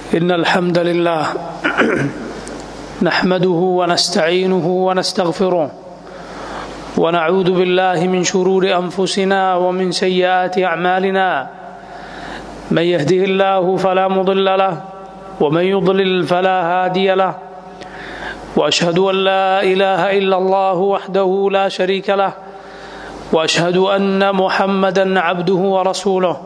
إن الحمد لله نحمده ونستعينه ونستغفره ونعوذ بالله من شرور أنفسنا ومن سيئات أعمالنا من يهده الله فلا مضل له ومن يضلل فلا هادي له وأشهد أن لا إله إلا الله وحده لا شريك له وأشهد أن محمدا عبده ورسوله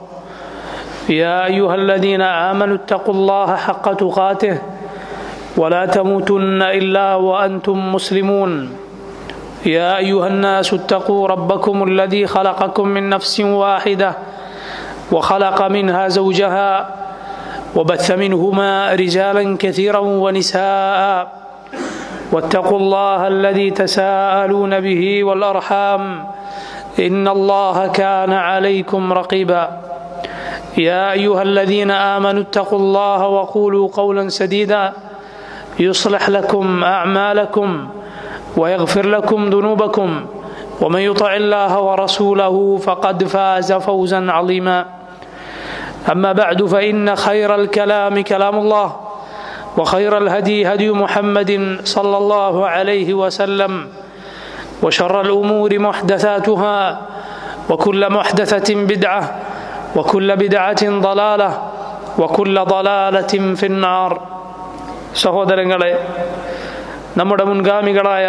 يا أيها الذين آمنوا اتقوا الله حق تقاته ولا تموتن إلا وأنتم مسلمون يا أيها الناس اتقوا ربكم الذي خلقكم من نفس واحدة وخلق منها زوجها وبث منهما رجالا كثيرا ونساء واتقوا الله الذي تساءلون به والأرحام إن الله كان عليكم رقيبا يا أيها الذين آمنوا اتقوا الله وقولوا قولا سديدا يصلح لكم أعمالكم ويغفر لكم ذنوبكم ومن يطع الله ورسوله فقد فاز فوزا عظيما أما بعد فإن خير الكلام كلام الله وخير الهدي هدي محمد صلى الله عليه وسلم وشر الأمور محدثاتها وكل محدثة بدعة وكل بدعة ضلالة وكل ضلالة في النار സഹോദരങ്ങളെ നമ്മുടെ മുൻഗാമികളായ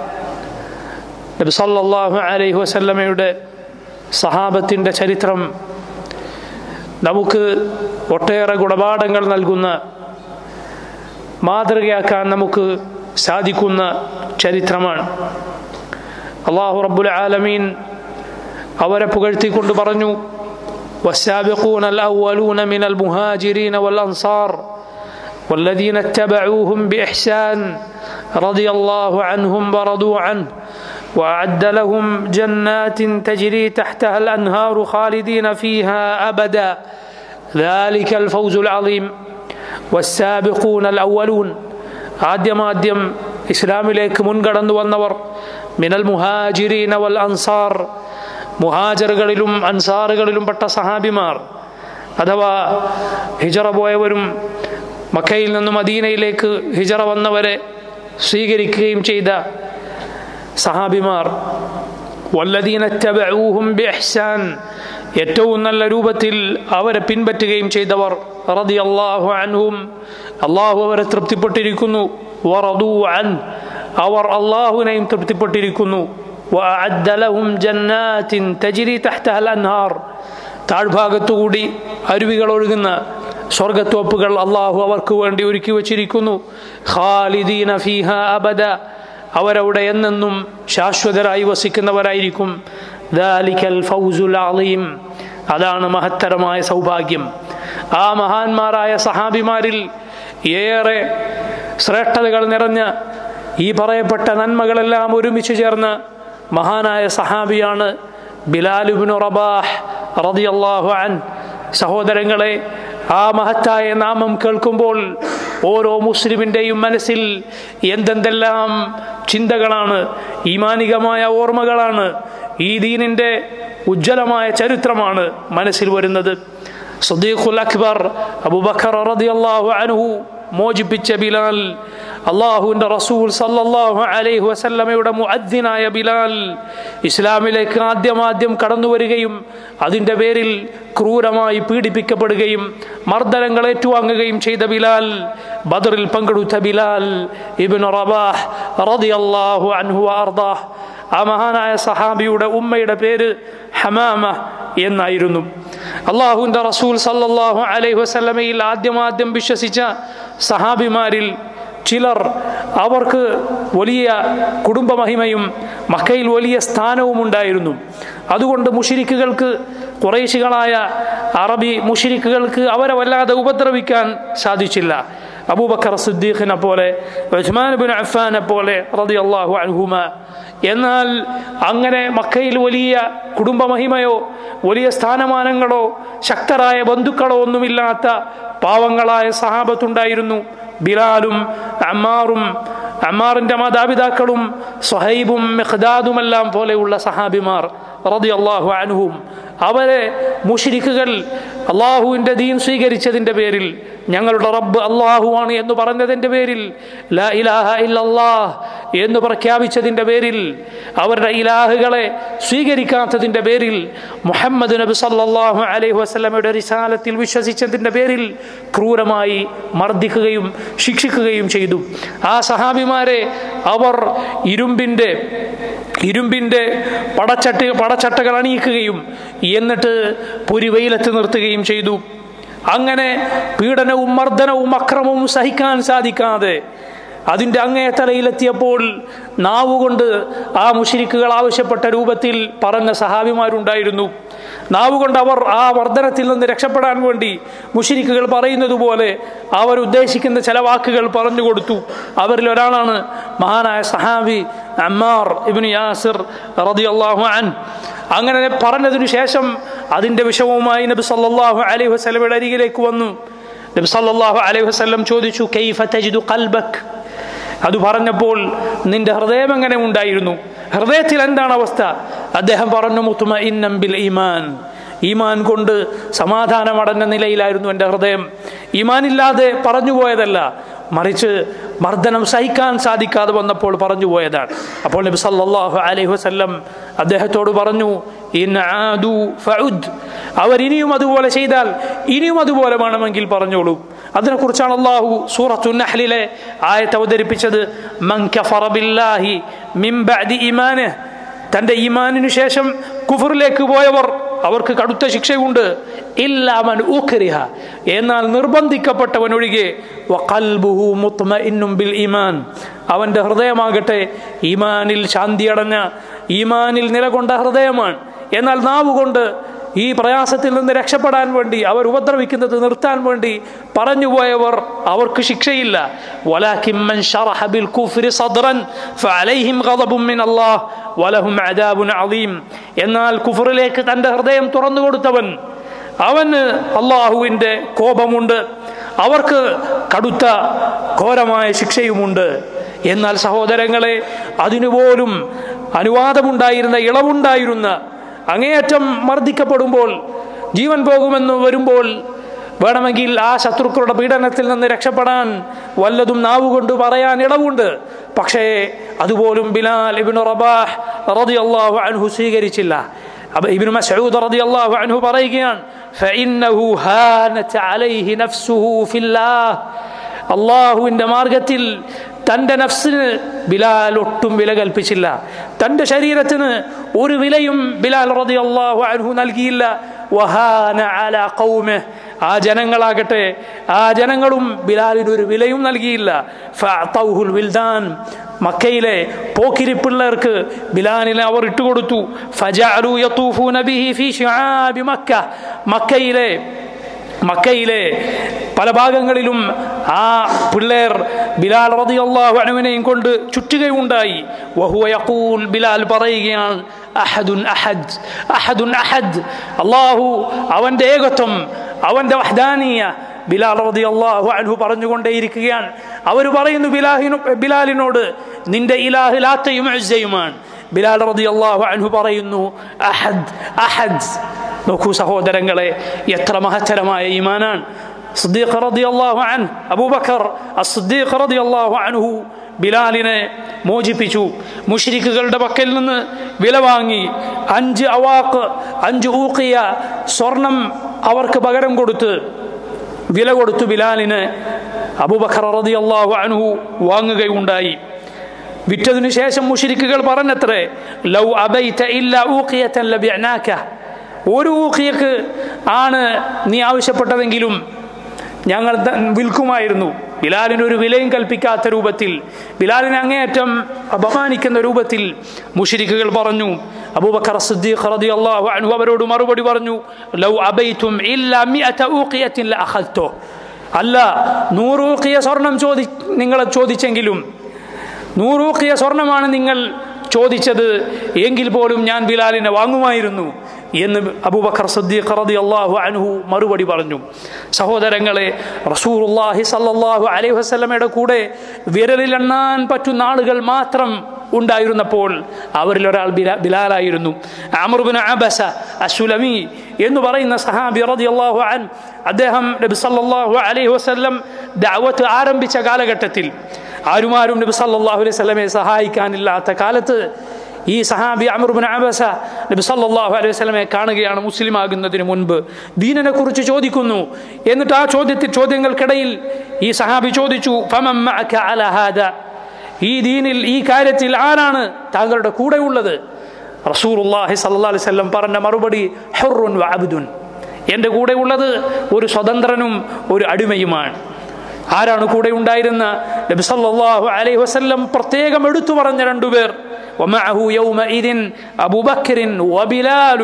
നബി സല്ലല്ലാഹു അലൈഹി വസല്ലമയുടെ സഹാബത്തിൻ്റെ ചരിത്രം നമുക്ക് ഒട്ടേറെ ഗുണപാഠങ്ങൾ നൽകുന്ന മാതൃകയാക്കാൻ നമുക്ക് സാധിക്കുന്ന ചരിത്രമാണ് അള്ളാഹു റബ്ബുൽ ആലമീൻ അവരെ പുകഴ്ത്തിക്കൊണ്ട് പറഞ്ഞു والسابقون الأولون من المهاجرين والأنصار والذين اتبعوهم بإحسان رضي الله عنهم ورضوا عنه وأعد لهم جنات تجري تحتها الأنهار خالدين فيها أبدا ذلك الفوز العظيم والسابقون الأولون ആദ്യമാദ്യം ഇസ്ലാമിലേക്ക് മുൻകടന്നു വന്നവർ മിനൽ മുഹാജിരീന വൽ അൻസാർ മുഹാജറുകളിലും അൻസാറുകളിലും പെട്ട സഹാബിമാർ അഥവാ ഹിജറ പോയവരും മക്കയിൽ നിന്നും മദീനയിലേക്ക് ഹിജറ വന്നവരെ സ്വീകരിക്കുകയും ചെയ്ത സഹാബിമാർ വല്ലദീനറ്റബൂഹും ബിഹ്സാൻ ഏറ്റവും നല്ല രൂപത്തിൽ അവരെ പിൻപറ്റുകയും ചെയ്തവർ റതി അള്ളാഹു അൻഹും അള്ളാഹു അവരെ തൃപ്തിപ്പെട്ടിരിക്കുന്നു വറദു അൻ അവർ അള്ളാഹുവിനെയും തൃപ്തിപ്പെട്ടിരിക്കുന്നു وأعد لهم جنات تجري تحتها الأنهار താഴ്ഭാഗത്തുകൂടി അരുവികൾ ഒഴുകുന്ന സ്വർഗത്തോപ്പുകൾ അള്ളാഹു അവർക്ക് വേണ്ടി ഒരുക്കി വച്ചിരിക്കുന്നു ഖാലിദീന ഫീഹ അബദ അവരവിടെ എന്നെന്നും ശാശ്വതരായി വസിക്കുന്നവരായിരിക്കും ദാലിക്കൽ ഫൗസുൽ അലീം അതാണ് മഹത്തരമായ സൗഭാഗ്യം ആ മഹാന്മാരായ സഹാബിമാരിൽ ഏറെ ശ്രേഷ്ഠതകൾ നിറഞ്ഞ ഈ പറയപ്പെട്ട നന്മകളെല്ലാം ഒരുമിച്ച് ചേർന്ന മഹാനായ സഹാബിയാണ് ബിലാലുബിനു റബാഹ് റതിയല്ലാഹു അൻ സഹോദരങ്ങളെ ആ മഹത്തായ നാമം കേൾക്കുമ്പോൾ ഓരോ മുസ്ലിമിൻ്റെയും മനസ്സിൽ എന്തെന്തെല്ലാം ചിന്തകളാണ് ഈമാനികമായ ഓർമ്മകളാണ് ഈ ദീനിൻ്റെ ഉജ്ജ്വലമായ ചരിത്രമാണ് മനസ്സിൽ വരുന്നത് സദീഖുൽ അക്ബർ അബുബക്കർ റളിയല്ലാഹു അൻഹു മോചിപ്പിച്ച ബിലാൽ അള്ളാഹുവിൻ്റെ റസൂൽ സല്ലല്ലാഹു അലൈഹി വസല്ലമയുടെ മുഅദ്ദിനായ ബിലാൽ ഇസ്ലാമിലേക്ക് ആദ്യമാദ്യം കടന്നു വരികയും അതിൻ്റെ പേരിൽ ക്രൂരമായി പീഡിപ്പിക്കപ്പെടുകയും മർദ്ദനങ്ങൾ ഏറ്റുവാങ്ങുകയും ചെയ്ത ബിലാൽ ബദറിൽ പങ്കെടുത്ത ബിലാൽ ഇബ്നു റബാഹ് റളിയല്ലാഹു അൻഹു അർദാഹ് ആ മഹാനായ സഹാബിയുടെ ഉമ്മയുടെ പേര് ഹമാമ എന്നായിരുന്നു അള്ളാഹുവിൻ്റെ റസൂൽ സല്ലല്ലാഹു അലൈഹി വസല്ലമയിൽ ആദ്യമാദ്യം വിശ്വസിച്ച സഹാബിമാരിൽ ചിലർ അവർക്ക് വലിയ കുടുംബമഹിമയും മക്കയിൽ വലിയ സ്ഥാനവും ഉണ്ടായിരുന്നു അതുകൊണ്ട് മുഷിരിക്കുകൾക്ക് കുറേശികളായ അറബി മുഷിരിക്കുകൾക്ക് അവരെ വല്ലാതെ ഉപദ്രവിക്കാൻ സാധിച്ചില്ല അബൂബക്കർ സിദ്ദീഖിനെ പോലെ ഉസ്മാൻ ബിൻ അഫാനെ പോലെ റതി അള്ളാഹു അൻഹുമ എന്നാൽ അങ്ങനെ മക്കയിൽ വലിയ കുടുംബമഹിമയോ വലിയ സ്ഥാനമാനങ്ങളോ ശക്തരായ ബന്ധുക്കളോ ഒന്നുമില്ലാത്ത പാവങ്ങളായ സഹാബത്തുണ്ടായിരുന്നു ബിലാലും അമ്മാറും അമ്മാറിന്റെ മാതാപിതാക്കളും സ്വഹൈബും മെഹ്ദാദുമെല്ലാം പോലെയുള്ള സഹാബിമാർ റതി അള്ളാഹു അൻഹും അവരെ മുഷിരിക്കുകൾ അള്ളാഹുവിൻ്റെ ദീൻ സ്വീകരിച്ചതിൻ്റെ പേരിൽ ഞങ്ങളുടെ റബ്ബ് അള്ളാഹുവാണ് എന്ന് പറഞ്ഞതിൻ്റെ പേരിൽ ലാ ഇലാഹ ഇല്ലല്ലാഹ് എന്ന് പ്രഖ്യാപിച്ചതിൻ്റെ പേരിൽ അവരുടെ ഇലാഹുകളെ സ്വീകരിക്കാത്തതിൻ്റെ പേരിൽ മുഹമ്മദ് നബി സല്ലല്ലാഹു അലൈഹി വസല്ലമയുടെ റിസാലത്തിൽ വിശ്വസിച്ചതിൻ്റെ പേരിൽ ക്രൂരമായി മർദ്ദിക്കുകയും ശിക്ഷിക്കുകയും ചെയ്തു ആ സഹാബിമാരെ അവർ ഇരുമ്പിൻ്റെ ഇരുമ്പിൻ്റെ പടച്ചട്ട് പടച്ചട്ടകൾ അണിയിക്കുകയും എന്നിട്ട് പുരിവെയിലത്ത് നിർത്തുകയും ചെയ്തു അങ്ങനെ പീഡനവും മർദ്ദനവും അക്രമവും സഹിക്കാൻ സാധിക്കാതെ അതിൻ്റെ അങ്ങേ തലയിലെത്തിയപ്പോൾ നാവുകൊണ്ട് ആ മുഷിരിക്കുകൾ ആവശ്യപ്പെട്ട രൂപത്തിൽ പറഞ്ഞ സഹാബിമാരുണ്ടായിരുന്നു നാവുകൊണ്ട് അവർ ആ വർധനത്തിൽ നിന്ന് രക്ഷപ്പെടാൻ വേണ്ടി മുഷിരിക്കുകൾ പറയുന്നത് പോലെ അവർ ഉദ്ദേശിക്കുന്ന ചില വാക്കുകൾ പറഞ്ഞു കൊടുത്തു അവരിൽ ഒരാളാണ് മഹാനായ സഹാബി അമ്മാർ ഇബിൻ യാസിർ റളിയല്ലാഹു അൻ അങ്ങനെ പറഞ്ഞതിനു ശേഷം അതിൻ്റെ വിഷമവുമായി നബി സല്ലല്ലാഹു അലൈഹി വസല്ലമയുടെ അരികിലേക്ക് വന്നു നബി സല്ലല്ലാഹു അലൈഹി വസല്ലം ചോദിച്ചു കൈഫ തജിദു ഖൽബക് അത് പറഞ്ഞപ്പോൾ നിന്റെ ഹൃദയം എങ്ങനെ ഉണ്ടായിരുന്നു ഹൃദയത്തിൽ എന്താണ് അവസ്ഥ അദ്ദേഹം പറഞ്ഞു മുത്തുമ ഇന്നം ബിൽ ഈമാൻ ഈമാൻ കൊണ്ട് സമാധാനമടഞ്ഞ നിലയിലായിരുന്നു എൻ്റെ ഹൃദയം ഈമാനില്ലാതെ പറഞ്ഞു പോയതല്ല മറിച്ച് മർദ്ദനം സഹിക്കാൻ സാധിക്കാതെ വന്നപ്പോൾ പറഞ്ഞു പോയതാണ് അപ്പോൾ നബി സല്ലല്ലാഹു അലൈഹി വസല്ലം അദ്ദേഹത്തോട് പറഞ്ഞു ഇൻ ആദു ഫഉദ് അവർ ഇനിയും അതുപോലെ ചെയ്താൽ ഇനിയും അതുപോലെ വേണമെങ്കിൽ പറഞ്ഞോളൂ അതിനെക്കുറിച്ചാണ് അള്ളാഹു സൂറത്തു നഹ്ലിലെ ആയത്ത് അവതരിപ്പിച്ചത് മൻ കഫറ ബില്ലാഹി മിൻ ബഅദി ഈമാനിഹ് തന്റെ ഈമാനിനു ശേഷം കുഫറിലേക്ക് പോയവർ അവർക്ക് കടുത്ത ശിക്ഷയുണ്ട് ഇല്ലാമൻ ഊഖരിഹ എന്നാൽ നിർബന്ധിക്കപ്പെട്ടവനൊഴികെ വഖൽബുഹു മുത്മഇന്നും ബിൽ ഈമാൻ അവന്റെ ഹൃദയമാകട്ടെ ഈമാനിൽ ശാന്തിയടഞ്ഞ ഈമാനിൽ നിലകൊണ്ട ഹൃദയമാണ് എന്നാൽ നാവുകൊണ്ട് ഈ പ്രയാസത്തിൽ നിന്ന് രക്ഷപ്പെടാൻ വേണ്ടി അവർ ഉപദ്രവിക്കുന്നത് നിർത്താൻ വേണ്ടി പറഞ്ഞുപോയവർ അവർക്ക് ശിക്ഷയില്ല വലാകിമ്മൻ ശറഹ ബിൽ കുഫ്രി സദ്റൻ ഫഅലൈഹിം ഗളബും മിൻ അല്ലാഹ് വലഹും അദാബുൻ അളീം എന്നാൽ കുഫറിലേക്ക് തന്റെ ഹൃദയം തുറന്നു കൊടുത്തവൻ അവന് അള്ളാഹുവിൻ്റെ കോപമുണ്ട് അവർക്ക് കടുത്ത ഘോരമായ ശിക്ഷയുമുണ്ട് എന്നാൽ സഹോദരങ്ങളെ അതിനുപോലും അനുവാദമുണ്ടായിരുന്ന ഇളവുണ്ടായിരുന്ന അങ്ങേയറ്റം മർദ്ദിക്കപ്പെടുമ്പോൾ ജീവൻ പോകുമെന്ന് വരുമ്പോൾ വേണമെങ്കിൽ ആ ശത്രുക്കളുടെ പീഡനത്തിൽ നിന്ന് രക്ഷപ്പെടാൻ വല്ലതും നാവുകൊണ്ട് പറയാൻ ഇളവുണ്ട് പക്ഷേ അതുപോലും ബിലാൽ ഇബിൻ റബാഹ് റളിയല്ലാഹു അൻഹു സ്വീകരിച്ചില്ല അപ്പൊ ഇബ്നു മസ്ഊദ് റളിയല്ലാഹു അൻഹു പറയുകയാണ് ഫഇന്നഹു ഹാനത് അലൈഹി നഫ്സുഹു ഫില്ലാഹ് അള്ളാഹുവിൻ്റെ മാർഗത്തിൽ തൻ്റെ നഫ്സിന് ബിലാൽ ഒട്ടും വില കൽപ്പിച്ചില്ല തൻ്റെ ശരീരത്തിന് ഒരു വിലയും ബിലാൽ റതി അള്ളാഹു അൻഹു നൽകിയില്ല വഹാന അല കൗമെ ആ ജനങ്ങളാകട്ടെ ആ ജനങ്ങളും ബിലാലിന് ഒരു വിലയും നൽകിയില്ല ഫഅതൗഹുൽ വിൽദാൻ മക്കയിലെ പോക്കിരി പിള്ളേർക്ക് ബിലാലിനെ അവർ ഇട്ടുകൊടുത്തു ഫജഅലു യതൂഫൂന ബിഹി ഫീ ശിആബി മക്ക മക്കയിലെ മക്കയിലെ പല ഭാഗങ്ങളിലും ആ പിള്ളേർ ബിലാൽ റളിയല്ലാഹു അൻഹുവിനെയും കൊണ്ട് ചുറ്റുകയുണ്ടായി വഹുവ യഖൂൽ ബിലാൽ പറയുകയാണ് അഹദുൻ അഹദ് അഹദുൻ അഹദ് അള്ളാഹു അവൻ്റെ ഏകത്വം അവൻ്റെ വഹദാനീയ ബിലാൽ റളിയല്ലാഹു അൻഹു പറഞ്ഞുകൊണ്ടേയിരിക്കുകയാണ് അവർ പറയുന്നു ബിലാഹിനു ബിലാലിനോട് നിന്റെ ഇലാഹ് ലാത്തയും ഉസ്സയുമാണ് ബിലാൽ റളിയല്ലാഹു അൻഹു പറയുന്നു അഹദ് അഹദ് നോക്കൂ സഹോദരങ്ങളെ എത്ര മഹത്തരമായ ഈമാനാണ് സിദ്ദീഖ് റളിയല്ലാഹു അൻഹു അബൂബക്കർ അസ്ദിഖ് റളിയല്ലാഹു അൻഹു ബിലാലിനെ മോചിപ്പിച്ചു മുഷ്രിക്കുകളുടെ പക്കൽ നിന്ന് വില വാങ്ങി അഞ്ച് അവാക്ക് അഞ്ച് ഊക്കിയ സ്വർണം അവർക്ക് പകരം കൊടുത്ത് വില കൊടുത്തു ബിലാലിന് അബൂബക്കർ റളിയല്ലാഹു അൻഹു വാങ്ങുകയുണ്ടായി വിറ്റതിനു ശേഷം മുഷിരിക്കുകൾ പറഞ്ഞത്രേ ലൗ അബൈത ഇല്ല ഊക്കിയത്തൻ ലബിഅനാക ഒരു ഊക്കിയക്ക് ആണ് നീ ആവശ്യപ്പെട്ടതെങ്കിലും ഞങ്ങൾ വിൽക്കുമായിരുന്നു ബിലാലിന് ഒരു വിലയും കൽപ്പിക്കാത്ത രൂപത്തിൽ ബിലാലിനെ അങ്ങേയറ്റം അപമാനിക്കുന്ന രൂപത്തിൽ മുഷിരിക്കുകൾ പറഞ്ഞു അബൂബക്കർ സിദ്ദീഖ് റളിയല്ലാഹു അൻഹു അവരോട് മറുപടി പറഞ്ഞു ലൗ അബൈതും ഇല്ല മിഅത ഊഖിയത്തിൻ ലഅഖൽതോ അല്ല നൂറ് ഊഖിയ സ്വർണം ചോദി നിങ്ങളെ ചോദിച്ചെങ്കിലും നൂറ് ഊഖിയ സ്വർണമാണ് നിങ്ങൾ ചോദിച്ചത് എങ്കിൽ പോലും ഞാൻ ബിലാലിനെ വാങ്ങുമായിരുന്നു എന്ന് അബൂബക്കർ സദ്ദീഖ് റതി അള്ളാഹു അൻഹു മറുപടി പറഞ്ഞു സഹോദരങ്ങളെ റസൂറുല്ലാഹി സല്ലാഹു അലൈഹി വസ്ലമയുടെ കൂടെ വിരലിലെണ്ണാൻ പറ്റുന്ന ആളുകൾ മാത്രം ഉണ്ടായിരുന്നപ്പോൾ അവരിൽ ഒരാൾ ബിലാ ബിലാലായിരുന്നു അമർബിൻ അബസ അസുലമി എന്ന് പറയുന്ന സഹാബി റളിയല്ലാഹു അൻ അദ്ദേഹം നബി സല്ലല്ലാഹു അലൈഹി വസല്ലം ദഅവത്ത് ആരംഭിച്ച കാലഘട്ടത്തിൽ ആരുമാരും നബി സല്ലല്ലാഹു അലൈഹി വസല്ലമയെ സഹായിക്കാനില്ലാത്ത കാലത്ത് ഈ സഹാബി അമർബിൻ അബസ നബി സല്ലല്ലാഹു അലൈഹി വസല്ലമയെ കാണുകയാണ് മുസ്ലിം ആകുന്നതിന് മുൻപ് ദീനിനെ കുറിച്ച് ചോദിക്കുന്നു എന്നിട്ട് ആ ചോദ്യത്തിൽ ചോദ്യങ്ങൾക്കിടയിൽ ഈ സഹാബി ചോദിച്ചു ഫമൻ മഅക അല ഹാദ ഈ ദീനിൽ ഈ കാര്യത്തിൽ ആരാണ് താങ്കളുടെ കൂടെ ഉള്ളത് റസൂലുള്ളാഹി സല്ലല്ലാഹു അലൈഹി വസല്ലം പറഞ്ഞ മറുപടി ഹുറുൻ വ അബ്ദുൻ എൻ്റെ കൂടെ ഉള്ളത് ഒരു സ്വതന്ത്രനും ഒരു അടിമയുമാണ് ആരാണ് കൂടെ ഉണ്ടായിരുന്ന നബി സല്ലല്ലാഹു അലൈഹി വസല്ലം പ്രത്യേകം എടുത്തു പറഞ്ഞ രണ്ടുപേർ ومعه يومئذ أبو بكر وبلال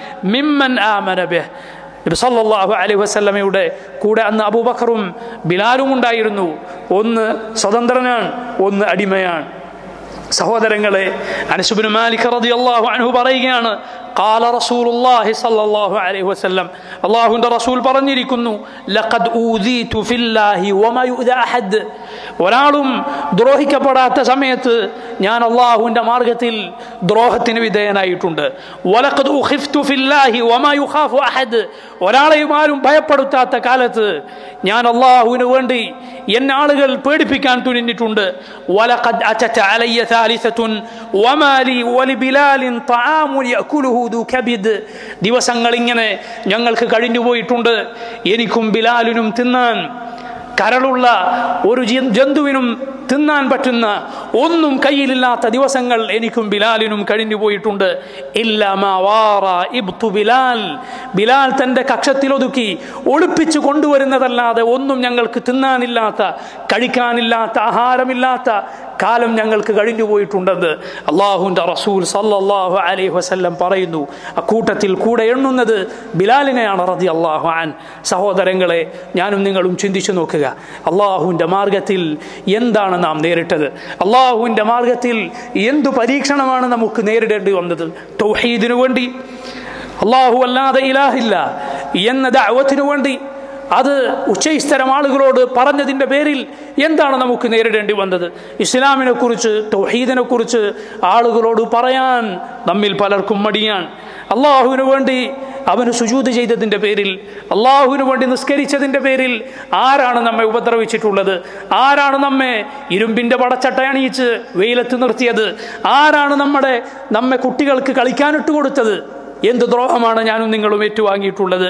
ممن آمن به നബി സല്ലല്ലാഹു അലൈഹി വസല്ലമയുടെ കൂടെ അന്ന് അബൂബക്കറും ബിലാലും ഉണ്ടായിരുന്നു ഒന്ന് സ്വതന്ത്രനാണ് ഒന്ന് അടിമയാണ് സഹോദരങ്ങളെ അനസുബിന് മാലിക് റളിയല്ലാഹു അൻഹു പറയുകയാണ് قال رسول الله صلى الله عليه وسلم അള്ളാഹുവിന്റെ റസൂൽ പറഞ്ഞിരിക്കുന്നു ലഖദ് ഊദീതു ഫില്ലാഹി വമാ യുദ അഹദ് ഒരാളും ദ്രോഹിക്കപ്പെടാത്ത സമയത്ത് ഞാൻ അള്ളാഹുവിന്റെ മാർഗത്തിൽ ദ്രോഹത്തിന് വിധേയനായിട്ടുണ്ട് വലഖദ് ഉഖിഫ്തു ഫില്ലാഹി വമാ യുഖാഫു അഹദ് ഒരാളെയും ആരും ഭയപ്പെടുത്താത്ത കാലത്ത് ഞാൻ അള്ളാഹുവിന് വേണ്ടി എന്നെ ആളുകൾ പേടിപ്പിക്കാൻ തുനിഞ്ഞിട്ടുണ്ട് വലഖദ് അറ്റത അലയ്യ ثالثة وما لي ولبلال طعام يأكله ذو كبد ദിവസങ്ങൾ ഇങ്ങനെ ഞങ്ങൾക്ക് കഴിഞ്ഞു പോയിട്ടുണ്ട് എനിക്കും ബിലാലിനും തിന്നാൻ കരളുള്ള ഒരു ജ- ജന്തുവിനും തിന്നാൻ പറ്റുന്ന ഒന്നും കയ്യിലില്ലാത്ത ദിവസങ്ങൾ എനിക്കും ബിലാലിനും കഴിഞ്ഞു പോയിട്ടുണ്ട് ഇല്ല മാ വാറ ഇബ്തു ബിലാൽ ബിലാൽ തന്റെ കക്ഷത്തിലൊതുക്കി ഒളിപ്പിച്ചു കൊണ്ടുവരുന്നതല്ലാതെ ഒന്നും ഞങ്ങൾക്ക് തിന്നാനില്ലാത്ത കഴിക്കാനില്ലാത്ത ആഹാരമില്ലാത്ത കാലം ഞങ്ങൾക്ക് കഴിഞ്ഞു പോയിട്ടുണ്ടെന്ന് അള്ളാഹുവിന്റെ റസൂൽ സല്ലല്ലാഹു അലൈഹി വസല്ലം പറയുന്നു അക്കൂട്ടത്തിൽ കൂടെ എണ്ണുന്നത് ബിലാലിനെയാണ് റതി അള്ളാഹു ആൻ സഹോദരങ്ങളെ ഞാനും നിങ്ങളും ചിന്തിച്ചു നോക്കുക അള്ളാഹുവിന്റെ മാർഗത്തിൽ എന്താണ് നാം നേരിട്ടത് അള്ളാഹുവിന്റെ മാർഗത്തിൽ എന്തു പരീക്ഷണമാണ് നമുക്ക് നേരിടേണ്ടി വന്നത് തൗഹീദിനു വേണ്ടി അള്ളാഹു അല്ലാതെ ഇലാഹില്ല എന്ന ദഅവത്തിനു വേണ്ടി അത് ഉച്ചയിസ്തരം ആളുകളോട് പറഞ്ഞതിൻ്റെ പേരിൽ എന്താണ് നമുക്ക് നേരിടേണ്ടി വന്നത് ഇസ്ലാമിനെ കുറിച്ച് തൗഹീദിനെ കുറിച്ച് ആളുകളോട് പറയാൻ നമ്മിൽ പലർക്കും മടിയാണ് അള്ളാഹുവിന് വേണ്ടി അവന് സുജൂത് ചെയ്തതിൻ്റെ പേരിൽ അള്ളാഹുവിന് വേണ്ടി നിസ്കരിച്ചതിൻ്റെ പേരിൽ ആരാണ് നമ്മെ ഉപദ്രവിച്ചിട്ടുള്ളത് ആരാണ് നമ്മെ ഇരുമ്പിൻ്റെ പടച്ചട്ട അണിയിച്ച് വെയിലത്ത് നിർത്തിയത് ആരാണ് നമ്മുടെ നമ്മെ കുട്ടികൾക്ക് കളിക്കാനിട്ട് കൊടുത്തത് എന്ത് ദ്രോഹമാണ് ഞാനും നിങ്ങളും ഏറ്റുവാങ്ങിയിട്ടുള്ളത്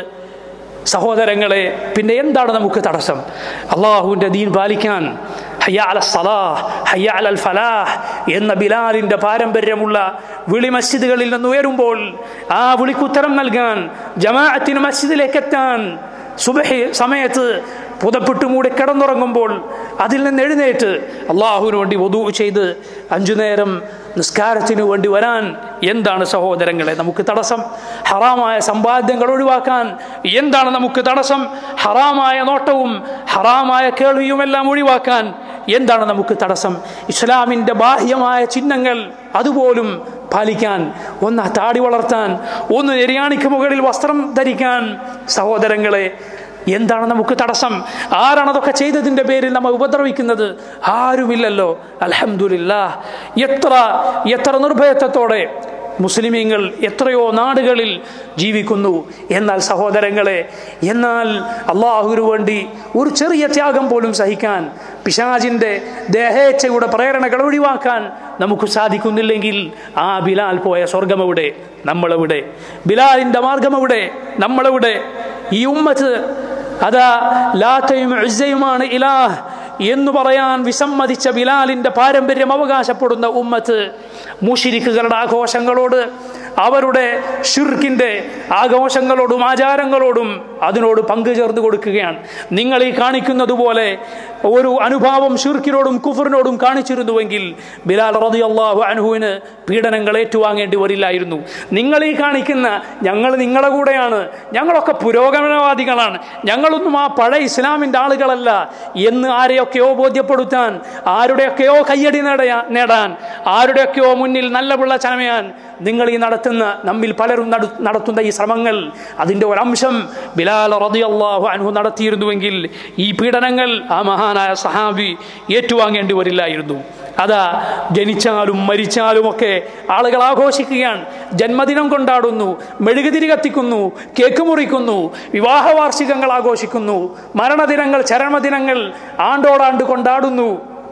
സഹോദരങ്ങളെ പിന്നെ എന്താണ് നമുക്ക് തടസ്സം അള്ളാഹുവിൻ്റെ ദീൻ പാലിക്കാൻ ഹയ്യ അല സലാഹ് ഹയ്യ അലൽ ഫലാഹ് എന്ന ബിലാലിൻ്റെ പാരമ്പര്യമുള്ള വിളി മസ്ജിദുകളിൽ നിന്ന് ഉയരുമ്പോൾ ആ വിളിക്കുത്തരം നൽകാൻ ജമാഅത്തിന് മസ്ജിദിലേക്ക് എത്താൻ സുബഹി സമയത്ത് പുതപ്പിട്ട് മൂടി കിടന്നുറങ്ങുമ്പോൾ അതിൽ നിന്ന് എഴുന്നേറ്റ് അള്ളാഹുവിന് വേണ്ടി വധു ചെയ്ത് അഞ്ചു നേരം നിസ്കാരത്തിന് വേണ്ടി വരാൻ എന്താണ് സഹോദരങ്ങളെ നമുക്ക് തടസ്സം ഹറാമായ സമ്പാദ്യങ്ങൾ ഒഴിവാക്കാൻ എന്താണ് നമുക്ക് തടസ്സം ഹറാമായ നോട്ടവും ഹറാമായ കേൾവിയുമെല്ലാം ഒഴിവാക്കാൻ എന്താണ് നമുക്ക് തടസ്സം ഇസ്ലാമിൻ്റെ ബാഹ്യമായ ചിഹ്നങ്ങൾ അതുപോലും പാലിക്കാൻ ഒന്ന് താടി വളർത്താൻ ഒന്ന് നെരിയാണിക്ക് മുകളിൽ വസ്ത്രം ധരിക്കാൻ സഹോദരങ്ങളെ എന്താണ് നമുക്ക് തടസ്സം ആരാണ് അതൊക്കെ ചെയ്തതിൻ്റെ പേരിൽ നമ്മെ ഉപദ്രവിക്കുന്നത് ആരുമില്ലല്ലോ അലഹമില്ല എത്ര എത്ര നിർഭയത്വത്തോടെ മുസ്ലിമീങ്ങൾ എത്രയോ നാടുകളിൽ ജീവിക്കുന്നു എന്നാൽ സഹോദരങ്ങളെ എന്നാൽ അള്ളാഹുവിന് വേണ്ടി ഒരു ചെറിയ ത്യാഗം പോലും സഹിക്കാൻ പിശാജിൻ്റെ ദേഹേച്ഛയുടെ പ്രേരണകൾ ഒഴിവാക്കാൻ നമുക്ക് സാധിക്കുന്നില്ലെങ്കിൽ ആ ബിലാൽ പോയ സ്വർഗമെവിടെ നമ്മളെവിടെ ബിലാലിൻ്റെ മാർഗമെവിടെ നമ്മളെവിടെ ഈ ഉമ്മത്ത് അതാ ലാത്തയും ഉസ്സയുമാണ് ഇലാഹ് എന്ന് പറയാൻ വിസമ്മതിച്ച ബിലാലിന്റെ പാരമ്പര്യം അവകാശപ്പെടുന്ന ഉമ്മത്ത് മുഷിരിക്കുകളുടെ ആഘോഷങ്ങളോട് അവരുടെ ഷിർക്കിന്റെ ആഘോഷങ്ങളോടും ആചാരങ്ങളോടും അതിനോട് പങ്കു ചേർന്ന് കൊടുക്കുകയാണ് നിങ്ങൾ ഈ കാണിക്കുന്നത് പോലെ ഒരു അനുഭാവം ഷിർക്കിനോടും കുഫറിനോടും കാണിച്ചിരുന്നുവെങ്കിൽ ബിലാൽ റതി അള്ളാഹു അനുഹുവിന് പീഡനങ്ങൾ ഏറ്റുവാങ്ങേണ്ടി വരില്ലായിരുന്നു നിങ്ങൾ ഈ കാണിക്കുന്ന ഞങ്ങൾ നിങ്ങളുടെ കൂടെയാണ് ഞങ്ങളൊക്കെ പുരോഗമനവാദികളാണ് ഞങ്ങളൊന്നും ആ പഴയ ഇസ്ലാമിൻ്റെ ആളുകളല്ല എന്ന് ആരെയൊക്കെയോ ബോധ്യപ്പെടുത്താൻ ആരുടെയൊക്കെയോ കയ്യടി നേടയാ നേടാൻ ആരുടെയൊക്കെയോ മുന്നിൽ നല്ല പിള്ള ചമയാൻ നിങ്ങൾ ഈ നടത്തുന്ന നമ്മിൽ പലരും നട- നടത്തുന്ന ഈ ശ്രമങ്ങൾ അതിൻ്റെ ഒരംശം ബിലാൽ റളിയല്ലാഹു അൻഹു നടത്തിയിരുന്നുവെങ്കിൽ ഈ പീഡനങ്ങൾ ആ മഹാനായ സഹാബി ഏറ്റുവാങ്ങേണ്ടി വരില്ലായിരുന്നു അതാ ജനിച്ചാലും മരിച്ചാലും ഒക്കെ ആളുകൾ ആഘോഷിക്കുകയാണ് ജന്മദിനം കൊണ്ടാടുന്നു മെഴുകുതിരി കത്തിക്കുന്നു കേക്ക് മുറിക്കുന്നു വിവാഹ വാർഷികങ്ങൾ ആഘോഷിക്കുന്നു മരണദിനങ്ങൾ ചരമദിനങ്ങൾ ആണ്ടോടാണ്ട് കൊണ്ടാടുന്നു